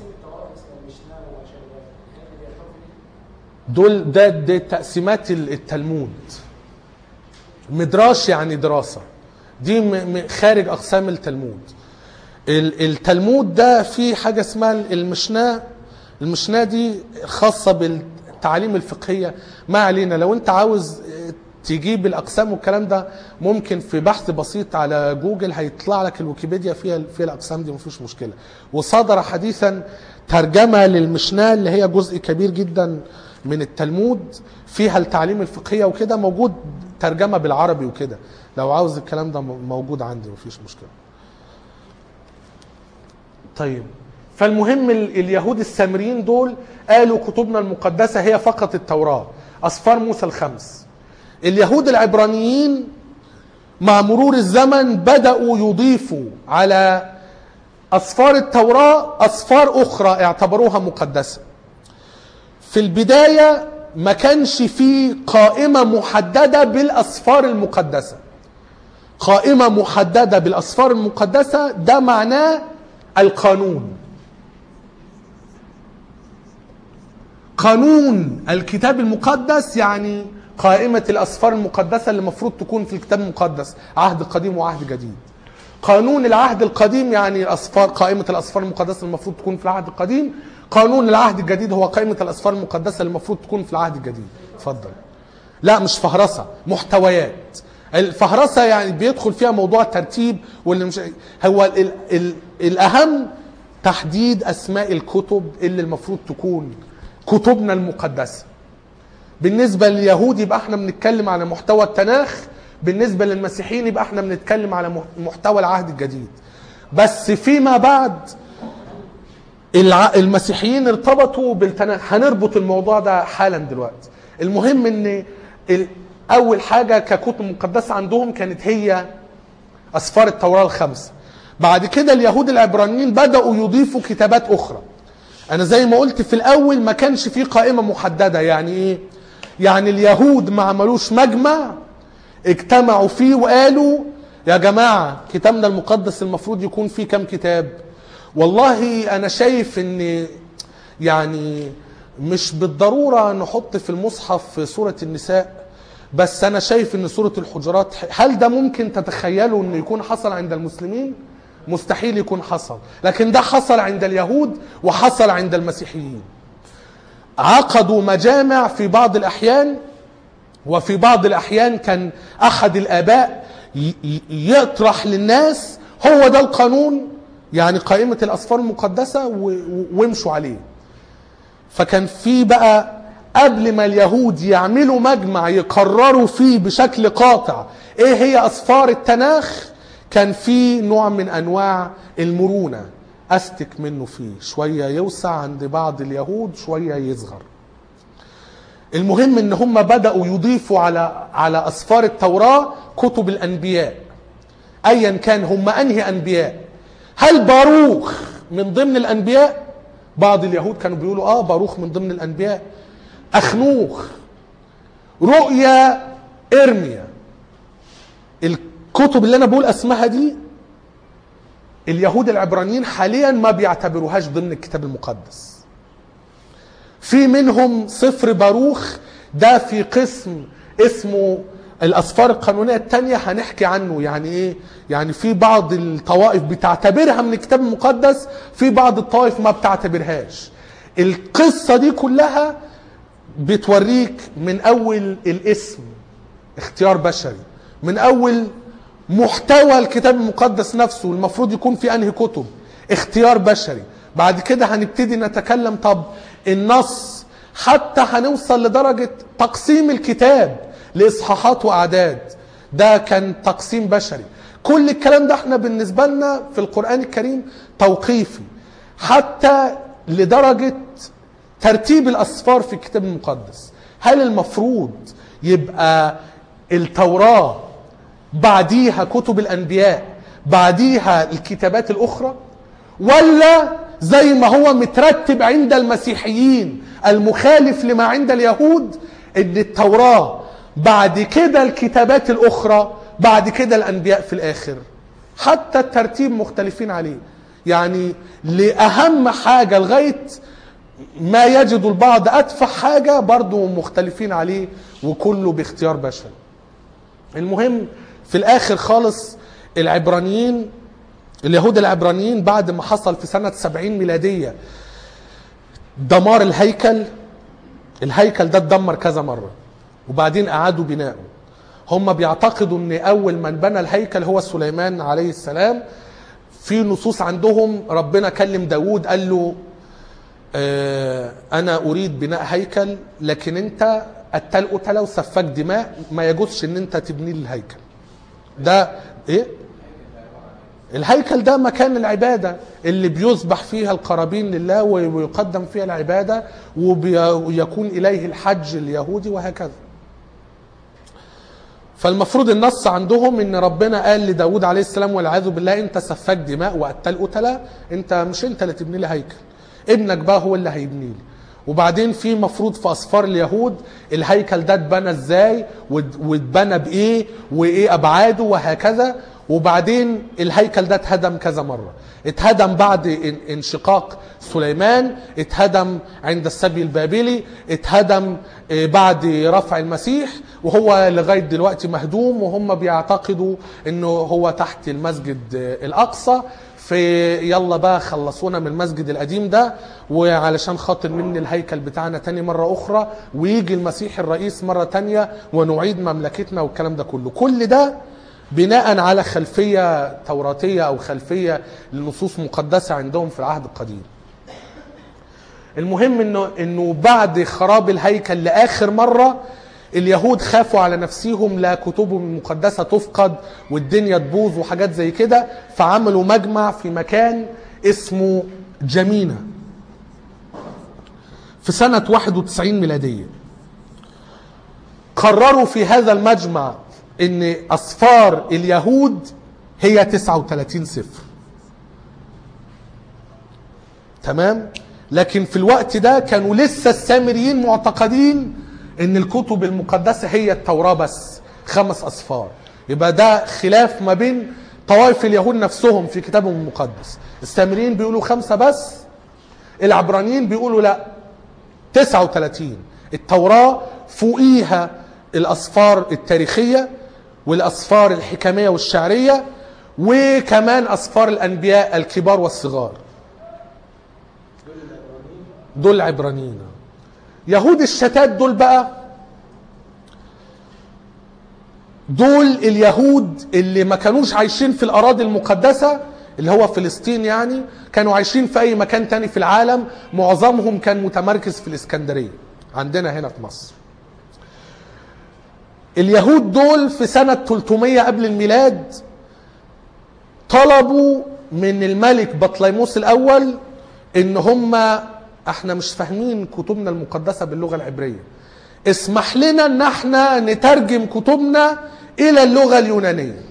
دول ده ده تقسيمات ال- التلمود مدراش يعني دراسه دي م- م- خارج اقسام التلمود ال- التلمود ده في حاجه اسمها المشناه المشناه دي خاصه بالتعاليم الفقهيه ما علينا لو انت عاوز تجيب الاقسام والكلام ده ممكن في بحث بسيط على جوجل هيطلع لك الويكيبيديا فيها فيها الاقسام دي مفيش مشكله وصدر حديثا ترجمه للمشناه اللي هي جزء كبير جدا من التلمود فيها التعليم الفقهيه وكده موجود ترجمه بالعربي وكده لو عاوز الكلام ده موجود عندي مفيش مشكله طيب فالمهم ال- اليهود السامريين دول قالوا كتبنا المقدسة هي فقط التوراة أسفار موسى الخمس اليهود العبرانيين مع مرور الزمن بدأوا يضيفوا على أسفار التوراة أسفار أخرى اعتبروها مقدسة في البداية ما كانش في قائمة محددة بالأسفار المقدسة قائمة محددة بالأسفار المقدسة ده معناه القانون قانون الكتاب المقدس يعني قائمة الأسفار المقدسة اللي المفروض تكون في الكتاب المقدس عهد قديم وعهد جديد قانون العهد القديم يعني الأسفار قائمة الأسفار المقدسة المفروض تكون في العهد القديم قانون العهد الجديد هو قائمة الأسفار المقدسة اللي المفروض تكون في العهد الجديد اتفضل لا مش فهرسة محتويات الفهرسه يعني بيدخل فيها موضوع الترتيب واللي مش هو ال ال الاهم تحديد اسماء الكتب اللي المفروض تكون كتبنا المقدسه بالنسبه لليهود يبقى احنا بنتكلم على محتوى التناخ بالنسبه للمسيحيين يبقى احنا بنتكلم على مح- محتوى العهد الجديد بس فيما بعد الع... المسيحيين ارتبطوا بالتناخ هنربط الموضوع ده حالا دلوقتي المهم ان ال... اول حاجه ككتب مقدسه عندهم كانت هي اسفار التوراه الخمسه بعد كده اليهود العبرانيين بداوا يضيفوا كتابات اخرى انا زي ما قلت في الاول ما كانش في قائمه محدده يعني ايه يعني اليهود ما عملوش مجمع اجتمعوا فيه وقالوا يا جماعه كتابنا المقدس المفروض يكون فيه كام كتاب والله انا شايف ان يعني مش بالضروره نحط في المصحف سوره النساء بس انا شايف ان سوره الحجرات هل ده ممكن تتخيلوا انه يكون حصل عند المسلمين مستحيل يكون حصل لكن ده حصل عند اليهود وحصل عند المسيحيين عقدوا مجامع في بعض الاحيان وفي بعض الاحيان كان احد الاباء ي- ي- يطرح للناس هو ده القانون يعني قائمه الاسفار المقدسه و- و- وامشوا عليه فكان في بقى قبل ما اليهود يعملوا مجمع يقرروا فيه بشكل قاطع ايه هي اسفار التناخ كان في نوع من انواع المرونه استك منه فيه شويه يوسع عند بعض اليهود شويه يصغر المهم ان هم بداوا يضيفوا على على اسفار التوراه كتب الانبياء ايا كان هم انهي انبياء هل باروخ من ضمن الانبياء بعض اليهود كانوا بيقولوا اه باروخ من ضمن الانبياء اخنوخ رؤيا ارميا الكتب اللي انا بقول اسمها دي اليهود العبرانيين حاليا ما بيعتبروهاش ضمن الكتاب المقدس في منهم سفر باروخ ده في قسم اسمه الاسفار القانونيه الثانيه هنحكي عنه يعني ايه يعني في بعض الطوائف بتعتبرها من الكتاب المقدس في بعض الطوائف ما بتعتبرهاش القصه دي كلها بتوريك من اول الاسم اختيار بشري من اول محتوى الكتاب المقدس نفسه المفروض يكون في انهي كتب اختيار بشري بعد كده هنبتدي نتكلم طب النص حتى هنوصل لدرجة تقسيم الكتاب لإصحاحات وأعداد ده كان تقسيم بشري كل الكلام ده احنا بالنسبة لنا في القرآن الكريم توقيفي حتى لدرجة ترتيب الأسفار في الكتاب المقدس هل المفروض يبقى التوراة بعديها كتب الأنبياء بعديها الكتابات الأخرى ولا زي ما هو مترتب عند المسيحيين المخالف لما عند اليهود ان التوراة بعد كده الكتابات الأخرى بعد كده الأنبياء في الآخر حتى الترتيب مختلفين عليه يعني لأهم حاجة لغاية ما يجد البعض أدفع حاجة برضو مختلفين عليه وكله باختيار بشري المهم في الآخر خالص العبرانيين اليهود العبرانيين بعد ما حصل في سنة 70 ميلادية دمار الهيكل الهيكل ده اتدمر كذا مرة وبعدين أعادوا بناؤه هم بيعتقدوا ان اول من بنى الهيكل هو سليمان عليه السلام في نصوص عندهم ربنا كلم داود قال له آه، انا اريد بناء هيكل لكن انت قتل قتله وسفاك دماء ما يجوزش ان انت تبني لي الهيكل ده ايه الهيكل ده مكان العبادة اللي بيذبح فيها القرابين لله ويقدم فيها العبادة وبي- ويكون إليه الحج اليهودي وهكذا فالمفروض النص عندهم ان ربنا قال لداود عليه السلام والعياذ بالله انت سفاك دماء وقتل قتله انت مش انت اللي تبني لي هيكل ابنك بقى هو اللي هيبني لي وبعدين في مفروض في اسفار اليهود الهيكل ده اتبنى ازاي وات- واتبنى بايه وايه ابعاده وهكذا وبعدين الهيكل ده اتهدم كذا مره اتهدم بعد ان- انشقاق سليمان اتهدم عند السبي البابلي اتهدم آه، بعد رفع المسيح وهو لغايه دلوقتي مهدوم وهم بيعتقدوا انه هو تحت المسجد آه، الاقصى في يلا بقى خلصونا من المسجد القديم ده وعلشان خاطر مني الهيكل بتاعنا تاني مرة أخرى ويجي المسيح الرئيس مرة تانية ونعيد مملكتنا والكلام ده كله كل ده بناء على خلفية توراتية أو خلفية لنصوص مقدسة عندهم في العهد القديم المهم انه انه بعد خراب الهيكل لاخر مره اليهود خافوا على نفسيهم لا كتبهم المقدسه تفقد والدنيا تبوظ وحاجات زي كده فعملوا مجمع في مكان اسمه جمينه في سنه 91 ميلاديه قرروا في هذا المجمع ان اصفار اليهود هي 39 سفر تمام لكن في الوقت ده كانوا لسه السامريين معتقدين ان الكتب المقدسه هي التوراه بس خمس اصفار يبقى ده خلاف ما بين طوائف اليهود نفسهم في كتابهم المقدس السامريين بيقولوا خمسه بس العبرانيين بيقولوا لا 39 التوراه فوقيها الاصفار التاريخيه والاصفار الحكميه والشعريه وكمان اصفار الانبياء الكبار والصغار دول عبرانيين يهود الشتات دول بقى دول اليهود اللي ما كانوش عايشين في الأراضي المقدسة اللي هو فلسطين يعني كانوا عايشين في أي مكان تاني في العالم معظمهم كان متمركز في الإسكندرية عندنا هنا في مصر اليهود دول في سنة 300 قبل الميلاد طلبوا من الملك بطليموس الأول إن هم احنا مش فاهمين كتبنا المقدسة باللغة العبرية اسمح لنا ان احنا نترجم كتبنا الى اللغة اليونانية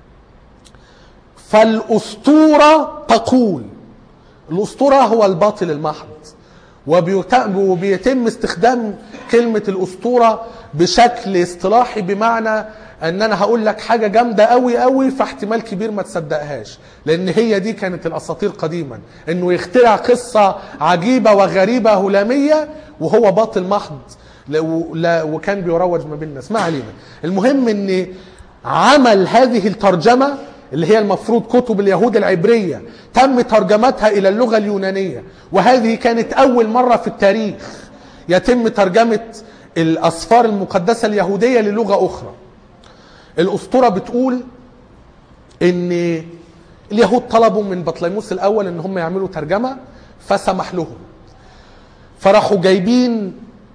فالاسطورة تقول الاسطورة هو الباطل المحض وبيت- وبيتم استخدام كلمة الاسطورة بشكل اصطلاحي بمعنى ان انا هقول لك حاجة جامدة قوي قوي فاحتمال كبير ما تصدقهاش لان هي دي كانت الاساطير قديما انه يخترع قصة عجيبة وغريبة هلامية وهو باطل محض لا- لا- وكان بيروج ما بين الناس ما علينا المهم ان عمل هذه الترجمة اللي هي المفروض كتب اليهود العبرية تم ترجمتها إلى اللغة اليونانية وهذه كانت أول مرة في التاريخ يتم ترجمة الأسفار المقدسة اليهودية للغة أخرى الأسطورة بتقول إن اليهود طلبوا من بطليموس الأول إن هم يعملوا ترجمة فسمح لهم فراحوا جايبين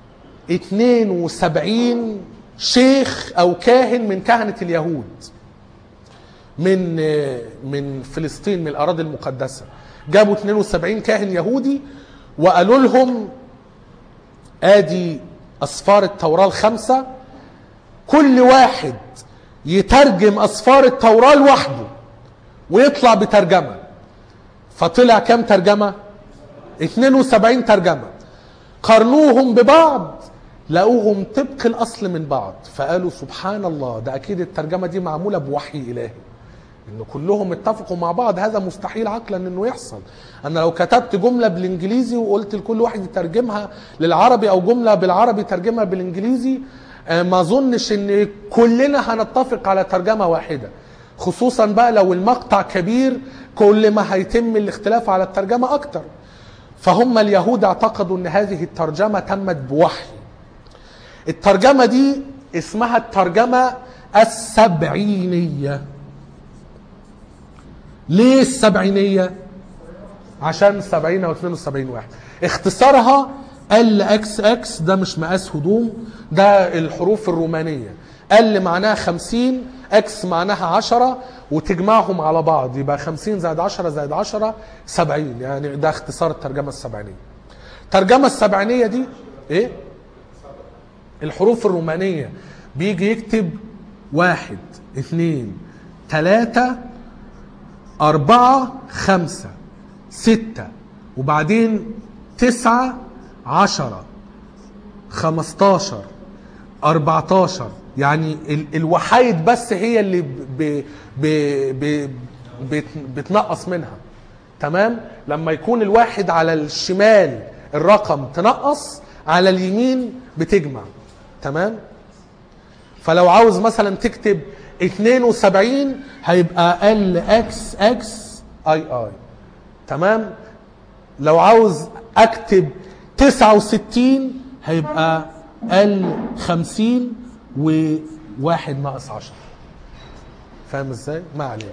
72 شيخ أو كاهن من كهنة اليهود من من فلسطين من الاراضي المقدسه جابوا 72 كاهن يهودي وقالوا لهم ادي اسفار التوراه الخمسه كل واحد يترجم اسفار التوراه لوحده ويطلع بترجمه فطلع كام ترجمه 72 ترجمه قارنوهم ببعض لقوهم طبق الاصل من بعض فقالوا سبحان الله ده اكيد الترجمه دي معموله بوحي الهي ان كلهم اتفقوا مع بعض هذا مستحيل عقلا انه يحصل انا لو كتبت جمله بالانجليزي وقلت لكل واحد يترجمها للعربي او جمله بالعربي ترجمها بالانجليزي آه، ما اظنش ان كلنا هنتفق على ترجمه واحده خصوصا بقى لو المقطع كبير كل ما هيتم الاختلاف على الترجمه اكتر فهم اليهود اعتقدوا ان هذه الترجمه تمت بوحي الترجمه دي اسمها الترجمه السبعينيه ليه السبعينية؟ عشان 70 او 72 واحد اختصارها ال اكس اكس ده مش مقاس هدوم ده الحروف الرومانية ال معناها 50 اكس معناها 10 وتجمعهم على بعض يبقى 50 زائد 10 زائد 10 70 يعني ده اختصار الترجمة السبعينية الترجمة السبعينية دي ايه؟ الحروف الرومانية بيجي يكتب واحد اثنين ثلاثة أربعة خمسة ستة وبعدين تسعة عشرة خمستاشر أربعتاشر يعني ال- الوحايد بس هي اللي ب ب ب بت بتنقص منها تمام لما يكون الواحد على الشمال الرقم تنقص على اليمين بتجمع تمام فلو عاوز مثلا تكتب 72 هيبقى ال اكس اكس اي اي تمام لو عاوز اكتب 69 هيبقى ال 50 وواحد ناقص 10 فاهم ازاي؟ ما علينا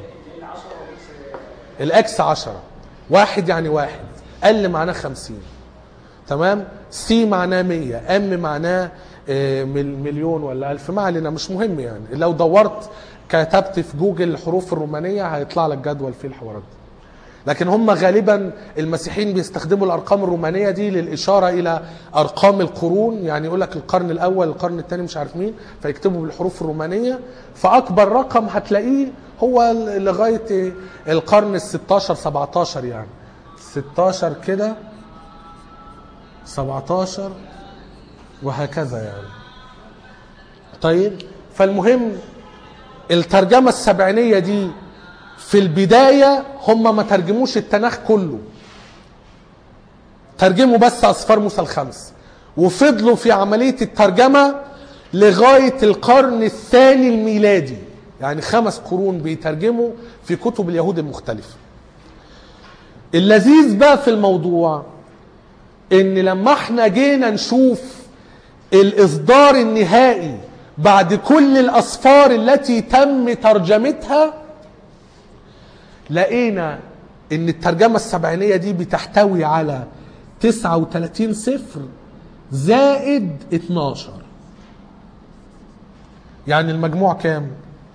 الاكس 10 واحد يعني واحد ال معناه 50 تمام سي معناه 100 ام معناه آه، مل- مليون ولا ألف ما علينا مش مهم يعني لو دورت كتبت في جوجل الحروف الرومانية هيطلع لك جدول فيه الحوارات دي لكن هم غالبا المسيحيين بيستخدموا الارقام الرومانيه دي للاشاره الى ارقام القرون يعني يقول لك القرن الاول القرن الثاني مش عارف مين فيكتبوا بالحروف الرومانيه فاكبر رقم هتلاقيه هو لغايه إيه؟ القرن ال 16 17 يعني 16 كده 17 وهكذا يعني طيب فالمهم الترجمه السبعينيه دي في البداية هم ما ترجموش التناخ كله ترجموا بس أصفار موسى الخمس وفضلوا في عملية الترجمة لغاية القرن الثاني الميلادي يعني خمس قرون بيترجموا في كتب اليهود المختلفة اللذيذ بقى في الموضوع ان لما احنا جينا نشوف الاصدار النهائي بعد كل الاصفار التي تم ترجمتها لقينا ان الترجمة السبعينية دي بتحتوي على 39 صفر زائد 12 يعني المجموع كام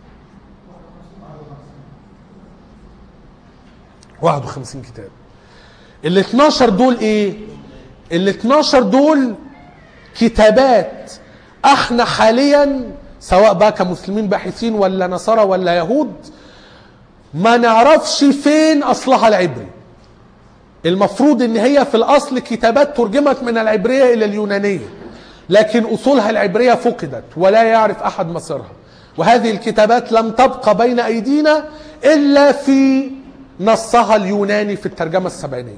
51 كتاب ال 12 دول ايه ال 12 دول كتابات احنا حاليا سواء بقى كمسلمين باحثين ولا نصارى ولا يهود ما نعرفش فين اصلها العبري المفروض ان هي في الاصل كتابات ترجمت من العبريه الى اليونانيه لكن اصولها العبريه فقدت ولا يعرف احد مصيرها وهذه الكتابات لم تبقى بين ايدينا الا في نصها اليوناني في الترجمه السبعينيه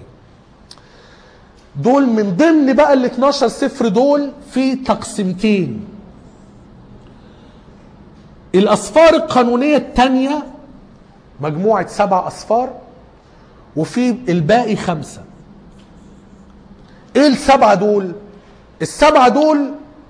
دول من ضمن بقى ال 12 سفر دول في تقسيمتين الاصفار القانونيه الثانيه مجموعه سبع اصفار وفي الباقي خمسه ايه السبعه دول السبعه دول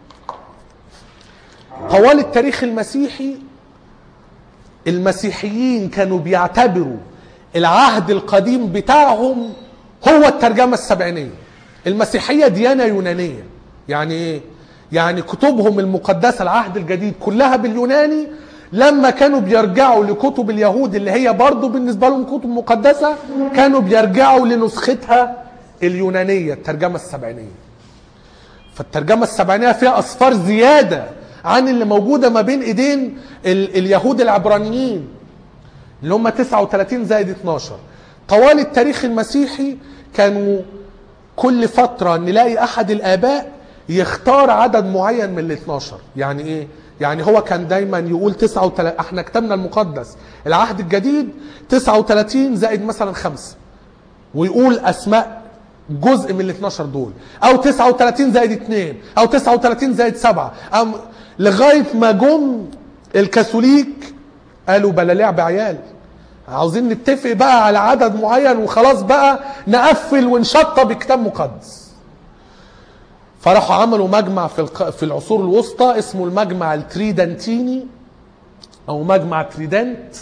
طوال التاريخ المسيحي المسيحيين كانوا بيعتبروا العهد القديم بتاعهم هو الترجمة السبعينية المسيحية ديانة يونانية يعني ايه؟ يعني كتبهم المقدسة العهد الجديد كلها باليوناني لما كانوا بيرجعوا لكتب اليهود اللي هي برضو بالنسبة لهم كتب مقدسة كانوا بيرجعوا لنسختها اليونانية الترجمة السبعينية فالترجمة السبعينية فيها أصفار زيادة عن اللي موجودة ما بين إيدين ال- اليهود العبرانيين اللي هم 39 زائد 12 طوال التاريخ المسيحي كانوا كل فترة نلاقي أحد الآباء يختار عدد معين من ال 12 يعني إيه؟ يعني هو كان دايما يقول 39 احنا كتابنا المقدس العهد الجديد 39 زائد مثلا خمسة ويقول اسماء جزء من ال 12 دول او 39 زائد 2 او 39 زائد 7 أو لغايه ما جم الكاثوليك قالوا بلا لعب عيال عاوزين نتفق بقى على عدد معين وخلاص بقى نقفل ونشطب كتاب مقدس فراحوا عملوا مجمع في الق- في العصور الوسطى اسمه المجمع التريدنتيني او مجمع تريدنت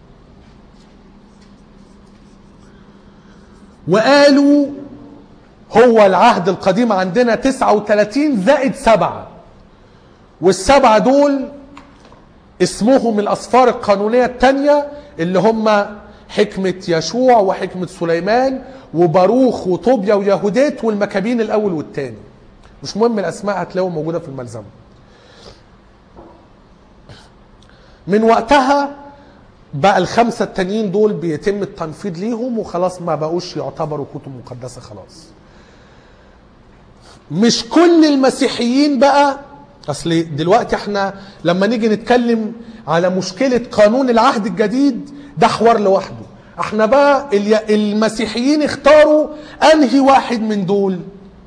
وقالوا هو العهد القديم عندنا 39 زائد سبعة والسبعة دول اسمهم الأسفار القانونية التانية اللي هم حكمة يشوع وحكمة سليمان وباروخ وطوبيا ويهوديت والمكابين الأول والتاني مش مهم الأسماء هتلاقوها موجودة في الملزمة من وقتها بقى الخمسة التانيين دول بيتم التنفيذ ليهم وخلاص ما بقوش يعتبروا كتب مقدسة خلاص مش كل المسيحيين بقى اصل دلوقتي احنا لما نيجي نتكلم على مشكلة قانون العهد الجديد ده حوار لوحده احنا بقى الي- المسيحيين اختاروا انهي واحد من دول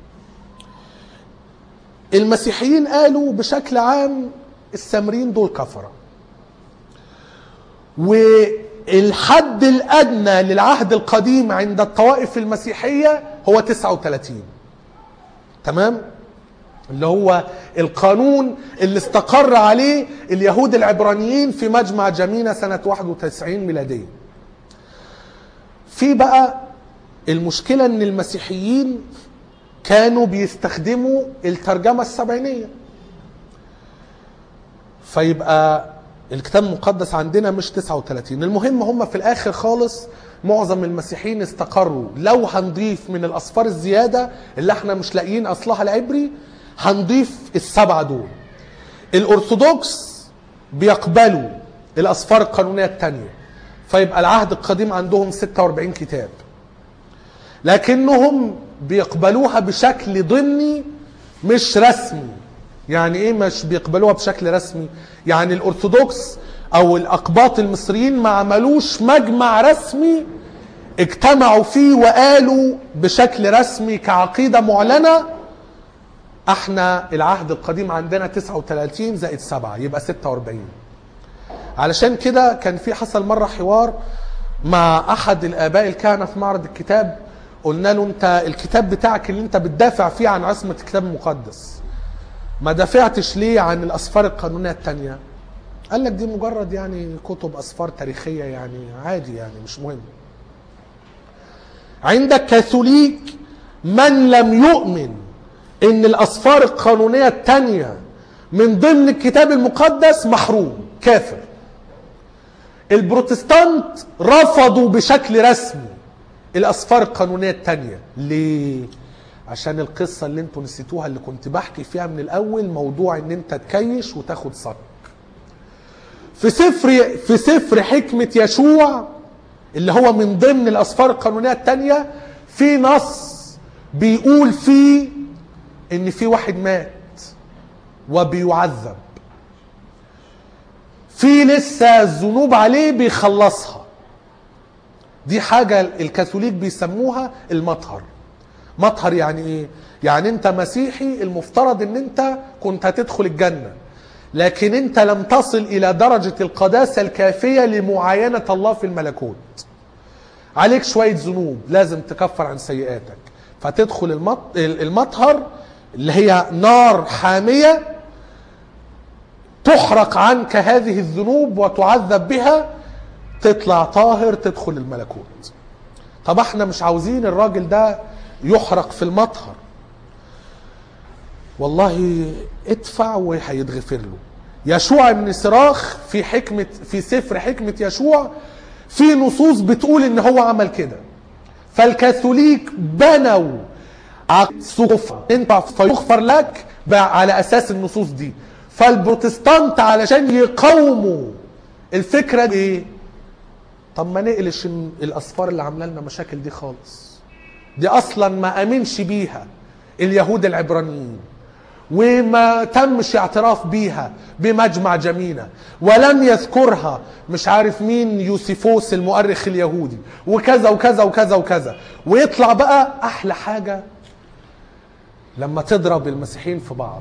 المسيحيين قالوا بشكل عام السامريين دول كفره الحد الادنى للعهد القديم عند الطوائف المسيحيه هو 39 تمام اللي هو القانون اللي استقر عليه اليهود العبرانيين في مجمع جمينة سنة 91 ميلادية في بقى المشكلة ان المسيحيين كانوا بيستخدموا الترجمة السبعينية فيبقى الكتاب المقدس عندنا مش 39 المهم هم في الاخر خالص معظم المسيحيين استقروا لو هنضيف من الاصفار الزياده اللي احنا مش لاقيين اصلها العبري هنضيف السبعه دول الارثوذكس بيقبلوا الاصفار القانونيه الثانيه فيبقى العهد القديم عندهم 46 كتاب لكنهم بيقبلوها بشكل ضمني مش رسمي يعني ايه مش بيقبلوها بشكل رسمي يعني الارثوذكس او الاقباط المصريين ما عملوش مجمع رسمي اجتمعوا فيه وقالوا بشكل رسمي كعقيدة معلنة احنا العهد القديم عندنا 39 زائد 7 يبقى 46 علشان كده كان في حصل مرة حوار مع احد الاباء الكهنة في معرض الكتاب قلنا له انت الكتاب بتاعك اللي انت بتدافع فيه عن عصمة الكتاب المقدس ما دافعتش ليه عن الاسفار القانونيه التانية قال لك دي مجرد يعني كتب اسفار تاريخيه يعني عادي يعني مش مهم عندك كاثوليك من لم يؤمن ان الاسفار القانونيه التانية من ضمن الكتاب المقدس محروم كافر البروتستانت رفضوا بشكل رسمي الاسفار القانونيه التانية ليه عشان القصه اللي انتوا نسيتوها اللي كنت بحكي فيها من الاول موضوع ان انت تكيش وتاخد صك في سفر في سفر حكمه يشوع اللي هو من ضمن الاسفار القانونيه الثانيه في نص بيقول فيه ان في واحد مات وبيعذب في لسه الذنوب عليه بيخلصها دي حاجه الكاثوليك بيسموها المطهر مطهر يعني ايه يعني انت مسيحي المفترض ان انت كنت هتدخل الجنة لكن انت لم تصل الى درجة القداسة الكافية لمعاينة الله في الملكوت عليك شوية ذنوب لازم تكفر عن سيئاتك فتدخل المط... المطهر اللي هي نار حامية تحرق عنك هذه الذنوب وتعذب بها تطلع طاهر تدخل الملكوت طب احنا مش عاوزين الراجل ده يحرق في المطهر والله ادفع وهيتغفر له يشوع بن صراخ في حكمة في سفر حكمة يشوع في نصوص بتقول ان هو عمل كده فالكاثوليك بنوا سقف انت فيغفر لك على اساس النصوص دي فالبروتستانت علشان يقاوموا الفكره دي ايه طب ما نقلش الاسفار اللي عامله لنا مشاكل دي خالص دي اصلا ما امنش بيها اليهود العبرانيين وما تمش اعتراف بيها بمجمع جمينة ولم يذكرها مش عارف مين يوسيفوس المؤرخ اليهودي وكذا وكذا وكذا وكذا ويطلع بقى احلى حاجة لما تضرب المسيحيين في بعض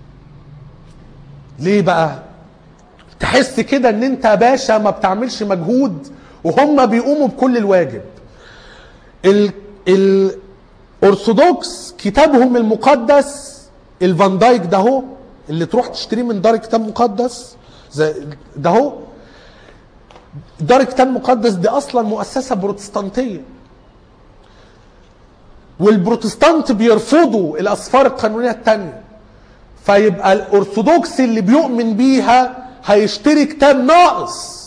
ليه بقى تحس كده ان انت يا باشا ما بتعملش مجهود وهم بيقوموا بكل الواجب ال الارثوذكس كتابهم المقدس الفان دايك ده هو اللي تروح تشتريه من دار كتاب مقدس زي ده هو دار كتاب مقدس دي اصلا مؤسسه بروتستانتيه والبروتستانت بيرفضوا الاسفار القانونيه الثانيه فيبقى الارثوذكس اللي بيؤمن بيها هيشتري كتاب ناقص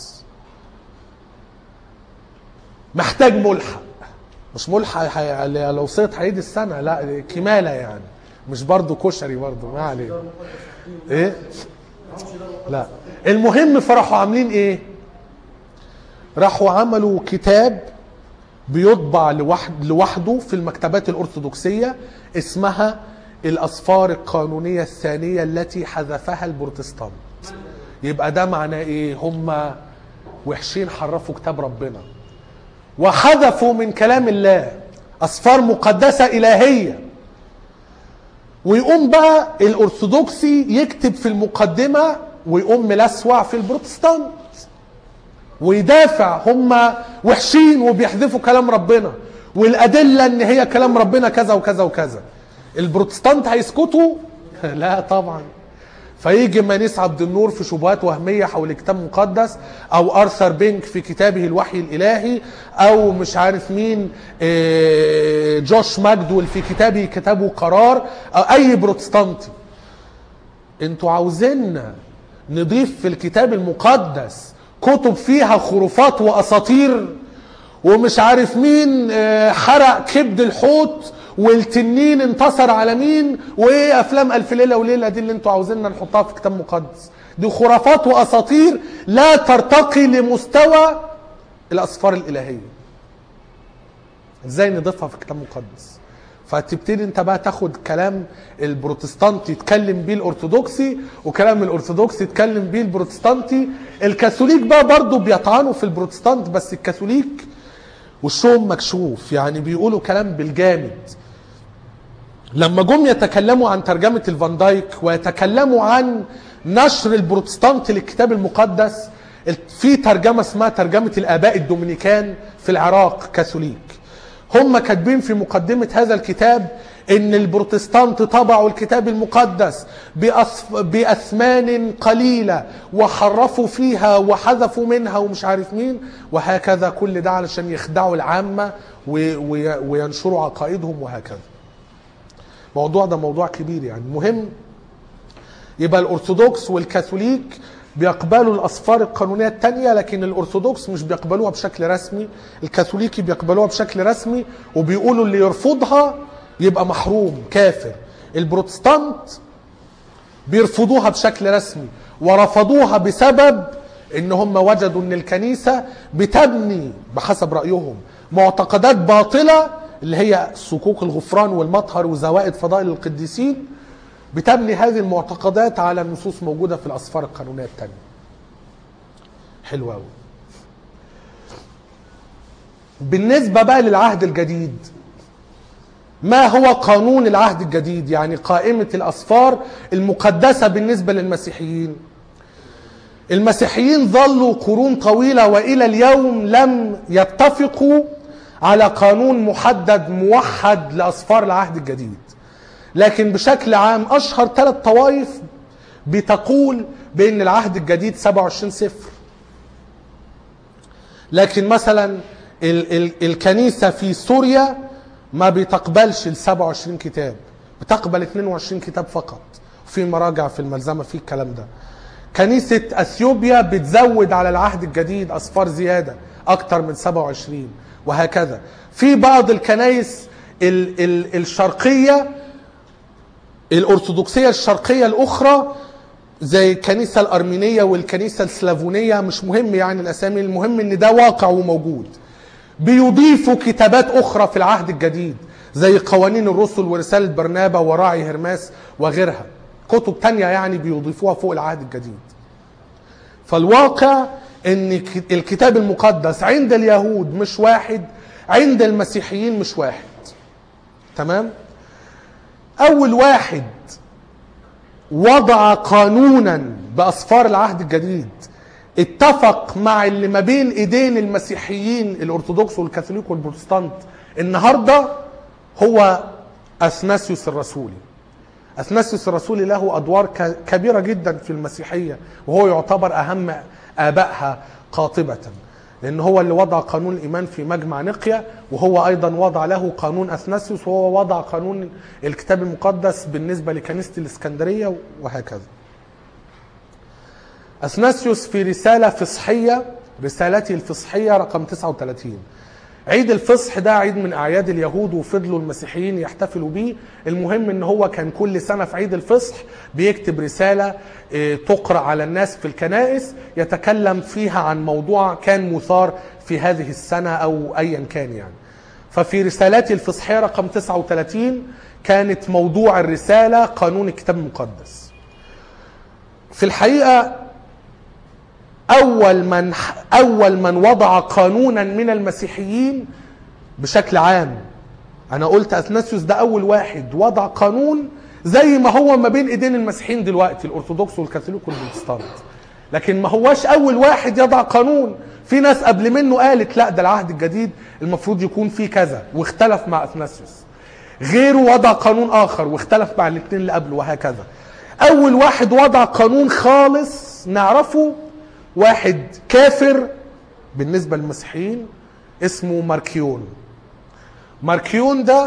محتاج ملحق مش ملحق حي... لو صيت هيدي السنه لا كماله يعني مش برضه كشري برضه ما علينا ايه لا المهم فراحوا عاملين ايه راحوا عملوا كتاب بيطبع لوحد لوحده في المكتبات الارثوذكسيه اسمها الاسفار القانونيه الثانيه التي حذفها البروتستانت يبقى ده معناه ايه هم وحشين حرفوا كتاب ربنا وحذفوا من كلام الله اسفار مقدسه الهيه ويقوم بقى الارثوذكسي يكتب في المقدمه ويقوم ملسوع في البروتستانت ويدافع هم وحشين وبيحذفوا كلام ربنا والأدلة إن هي كلام ربنا كذا وكذا وكذا البروتستانت هيسكتوا لا طبعا فيجي مانيس عبد النور في شبهات وهمية حول الكتاب المقدس أو أرثر بينك في كتابه الوحي الإلهي أو مش عارف مين آه، جوش ماجدول في كتابه كتابه قرار أو أي بروتستانتي انتوا عاوزيننا نضيف في الكتاب المقدس كتب فيها خرافات واساطير ومش عارف مين آه، حرق كبد الحوت والتنين انتصر على مين وايه افلام الف ليله وليله دي اللي انتوا عاوزيننا نحطها في كتاب مقدس دي خرافات واساطير لا ترتقي لمستوى الاسفار الالهيه ازاي نضيفها في كتاب مقدس فتبتدي انت بقى تاخد كلام البروتستانتي يتكلم بيه الارثوذكسي وكلام الارثوذكسي يتكلم بيه البروتستانتي الكاثوليك بقى برضه بيطعنوا في البروتستانت بس الكاثوليك وشهم مكشوف يعني بيقولوا كلام بالجامد لما جم يتكلموا عن ترجمة الفان دايك ويتكلموا عن نشر البروتستانت للكتاب المقدس في ترجمة اسمها ترجمة الآباء الدومينيكان في العراق كاثوليك هم كاتبين في مقدمة هذا الكتاب ان البروتستانت طبعوا الكتاب المقدس بأصف بأثمان قليلة وحرفوا فيها وحذفوا منها ومش عارف مين وهكذا كل ده علشان يخدعوا العامة و- وي- وينشروا عقائدهم وهكذا الموضوع ده موضوع كبير يعني مهم يبقى الأرثوذكس والكاثوليك بيقبلوا الأسفار القانونية التانية لكن الأرثوذكس مش بيقبلوها بشكل رسمي الكاثوليكي بيقبلوها بشكل رسمي وبيقولوا اللي يرفضها يبقى محروم كافر البروتستانت بيرفضوها بشكل رسمي ورفضوها بسبب ان هم وجدوا ان الكنيسة بتبني بحسب رأيهم معتقدات باطلة اللي هي صكوك الغفران والمطهر وزوائد فضائل القديسين بتبني هذه المعتقدات على نصوص موجودة في الأسفار القانونية التانية حلوة أوي بالنسبة بقى للعهد الجديد ما هو قانون العهد الجديد يعني قائمة الأسفار المقدسة بالنسبة للمسيحيين المسيحيين ظلوا قرون طويلة وإلى اليوم لم يتفقوا على قانون محدد موحد لأسفار العهد الجديد لكن بشكل عام أشهر ثلاث طوائف بتقول بأن العهد الجديد 27 سفر لكن مثلا ال ال الكنيسة في سوريا ما بتقبلش ال 27 كتاب بتقبل 22 كتاب فقط في مراجع في الملزمة في الكلام ده كنيسة اثيوبيا بتزود على العهد الجديد اصفار زيادة اكتر من 27 وهكذا في بعض الكنائس ال ال الشرقية الارثوذكسية الشرقية الاخرى زي الكنيسة الارمينية والكنيسة السلافونية مش مهم يعني الاسامي المهم ان ده واقع وموجود بيضيفوا كتابات اخرى في العهد الجديد زي قوانين الرسل ورسالة برنابا وراعي هرماس وغيرها كتب تانية يعني بيضيفوها فوق العهد الجديد فالواقع ان الكتاب المقدس عند اليهود مش واحد عند المسيحيين مش واحد تمام اول واحد وضع قانونا باسفار العهد الجديد اتفق مع اللي ما بين ايدين المسيحيين الارثوذكس والكاثوليك والبروتستانت النهارده هو اثناسيوس الرسولي اثناسيوس الرسولي له ادوار ك- كبيره جدا في المسيحيه وهو يعتبر اهم ابائها قاطبه لان هو اللي وضع قانون الايمان في مجمع نقيا وهو ايضا وضع له قانون اثناسيوس وهو وضع قانون الكتاب المقدس بالنسبه لكنيسه الاسكندريه وهكذا اثناسيوس في رساله فصحيه رسالته الفصحيه رقم 39 عيد الفصح ده عيد من اعياد اليهود وفضلوا المسيحيين يحتفلوا بيه المهم ان هو كان كل سنه في عيد الفصح بيكتب رساله آه، تقرا على الناس في الكنائس يتكلم فيها عن موضوع كان مثار في هذه السنه او ايا كان يعني ففي رسالته الفصحيه رقم 39 كانت موضوع الرساله قانون الكتاب المقدس في الحقيقه اول من اول من وضع قانونا من المسيحيين بشكل عام انا قلت اثناسيوس ده اول واحد وضع قانون زي ما هو ما بين ايدين المسيحيين دلوقتي الارثوذكس والكاثوليك والبروتستانت لكن ما هواش اول واحد يضع قانون في ناس قبل منه قالت لا ده العهد الجديد المفروض يكون فيه كذا واختلف مع اثناسيوس غيره وضع قانون اخر واختلف مع الاثنين اللي قبله وهكذا اول واحد وضع قانون خالص نعرفه واحد كافر بالنسبه للمسيحيين اسمه ماركيون ماركيون ده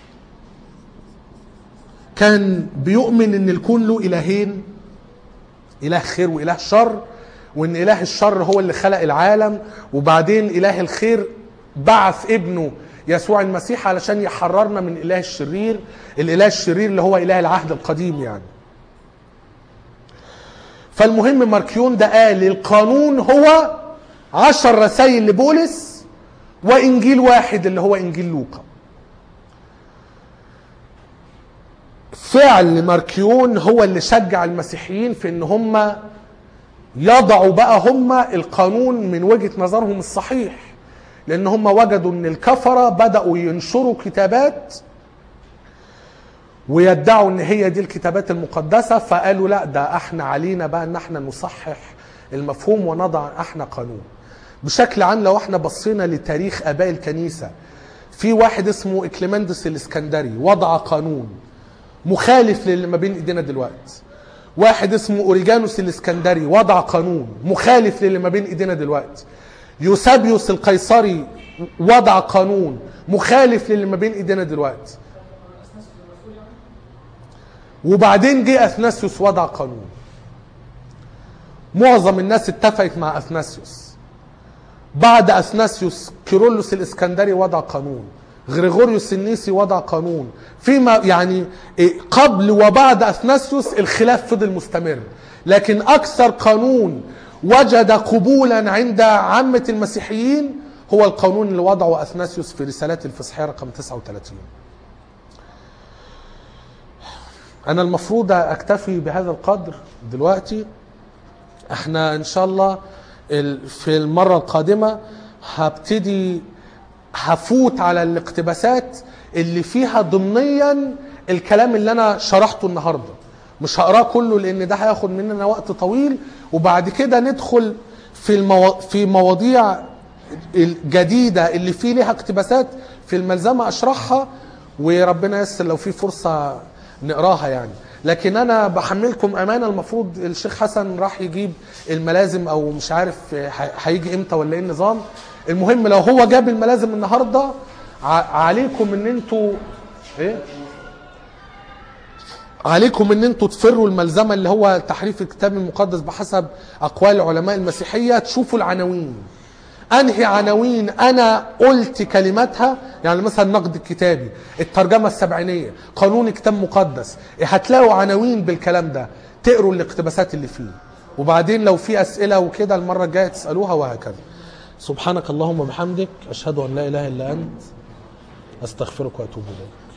كان بيؤمن ان الكون له الهين اله خير واله شر وان اله الشر هو اللي خلق العالم وبعدين اله الخير بعث ابنه يسوع المسيح علشان يحررنا من الاله الشرير الاله الشرير اللي هو اله العهد القديم يعني فالمهم ماركيون ده قال القانون هو عشر رسائل لبولس وانجيل واحد اللي هو انجيل لوقا فعل ماركيون هو اللي شجع المسيحيين في ان هم يضعوا بقى هم القانون من وجهة نظرهم الصحيح لان هم وجدوا ان الكفرة بدأوا ينشروا كتابات ويدعوا ان هي دي الكتابات المقدسة فقالوا لا ده احنا علينا بقى ان احنا نصحح المفهوم ونضع احنا قانون بشكل عام لو احنا بصينا لتاريخ اباء الكنيسة في واحد اسمه اكليمندس الاسكندري وضع قانون مخالف للي ما بين ايدينا دلوقتي واحد اسمه اوريجانوس الاسكندري وضع قانون مخالف للي ما بين ايدينا دلوقتي يوسابيوس القيصري وضع قانون مخالف للي ما بين ايدينا دلوقتي وبعدين جه اثناسيوس وضع قانون معظم الناس اتفقت مع اثناسيوس بعد اثناسيوس كيرلس الاسكندري وضع قانون غريغوريوس النيسي وضع قانون فيما يعني إيه، قبل وبعد اثناسيوس الخلاف فضل مستمر لكن اكثر قانون وجد قبولا عند عامة المسيحيين هو القانون اللي وضعه اثناسيوس في رسالات الفصحية رقم 39 انا المفروض اكتفي بهذا القدر دلوقتي احنا ان شاء الله ال- في المرة القادمة هبتدي هفوت على الاقتباسات اللي فيها ضمنيا الكلام اللي انا شرحته النهارده مش هقراه كله لان ده هياخد مننا وقت طويل وبعد كده ندخل في المو... في مواضيع الجديده اللي فيه ليها اقتباسات في الملزمه اشرحها وربنا ييسر لو في فرصه نقراها يعني لكن انا بحملكم امانه المفروض الشيخ حسن راح يجيب الملازم او مش عارف ه- هيجي امتى ولا ايه النظام المهم لو هو جاب الملازم النهارده ع- عليكم ان انتوا ايه عليكم ان انتوا تفروا الملزمه اللي هو تحريف الكتاب المقدس بحسب اقوال علماء المسيحيه تشوفوا العناوين انهي عناوين انا قلت كلماتها يعني مثلا النقد الكتابي الترجمه السبعينيه قانون كتاب مقدس هتلاقوا عناوين بالكلام ده تقروا الاقتباسات اللي فيه وبعدين لو في اسئله وكده المره الجايه تسالوها وهكذا سبحانك اللهم وبحمدك اشهد ان لا اله الا انت استغفرك واتوب اليك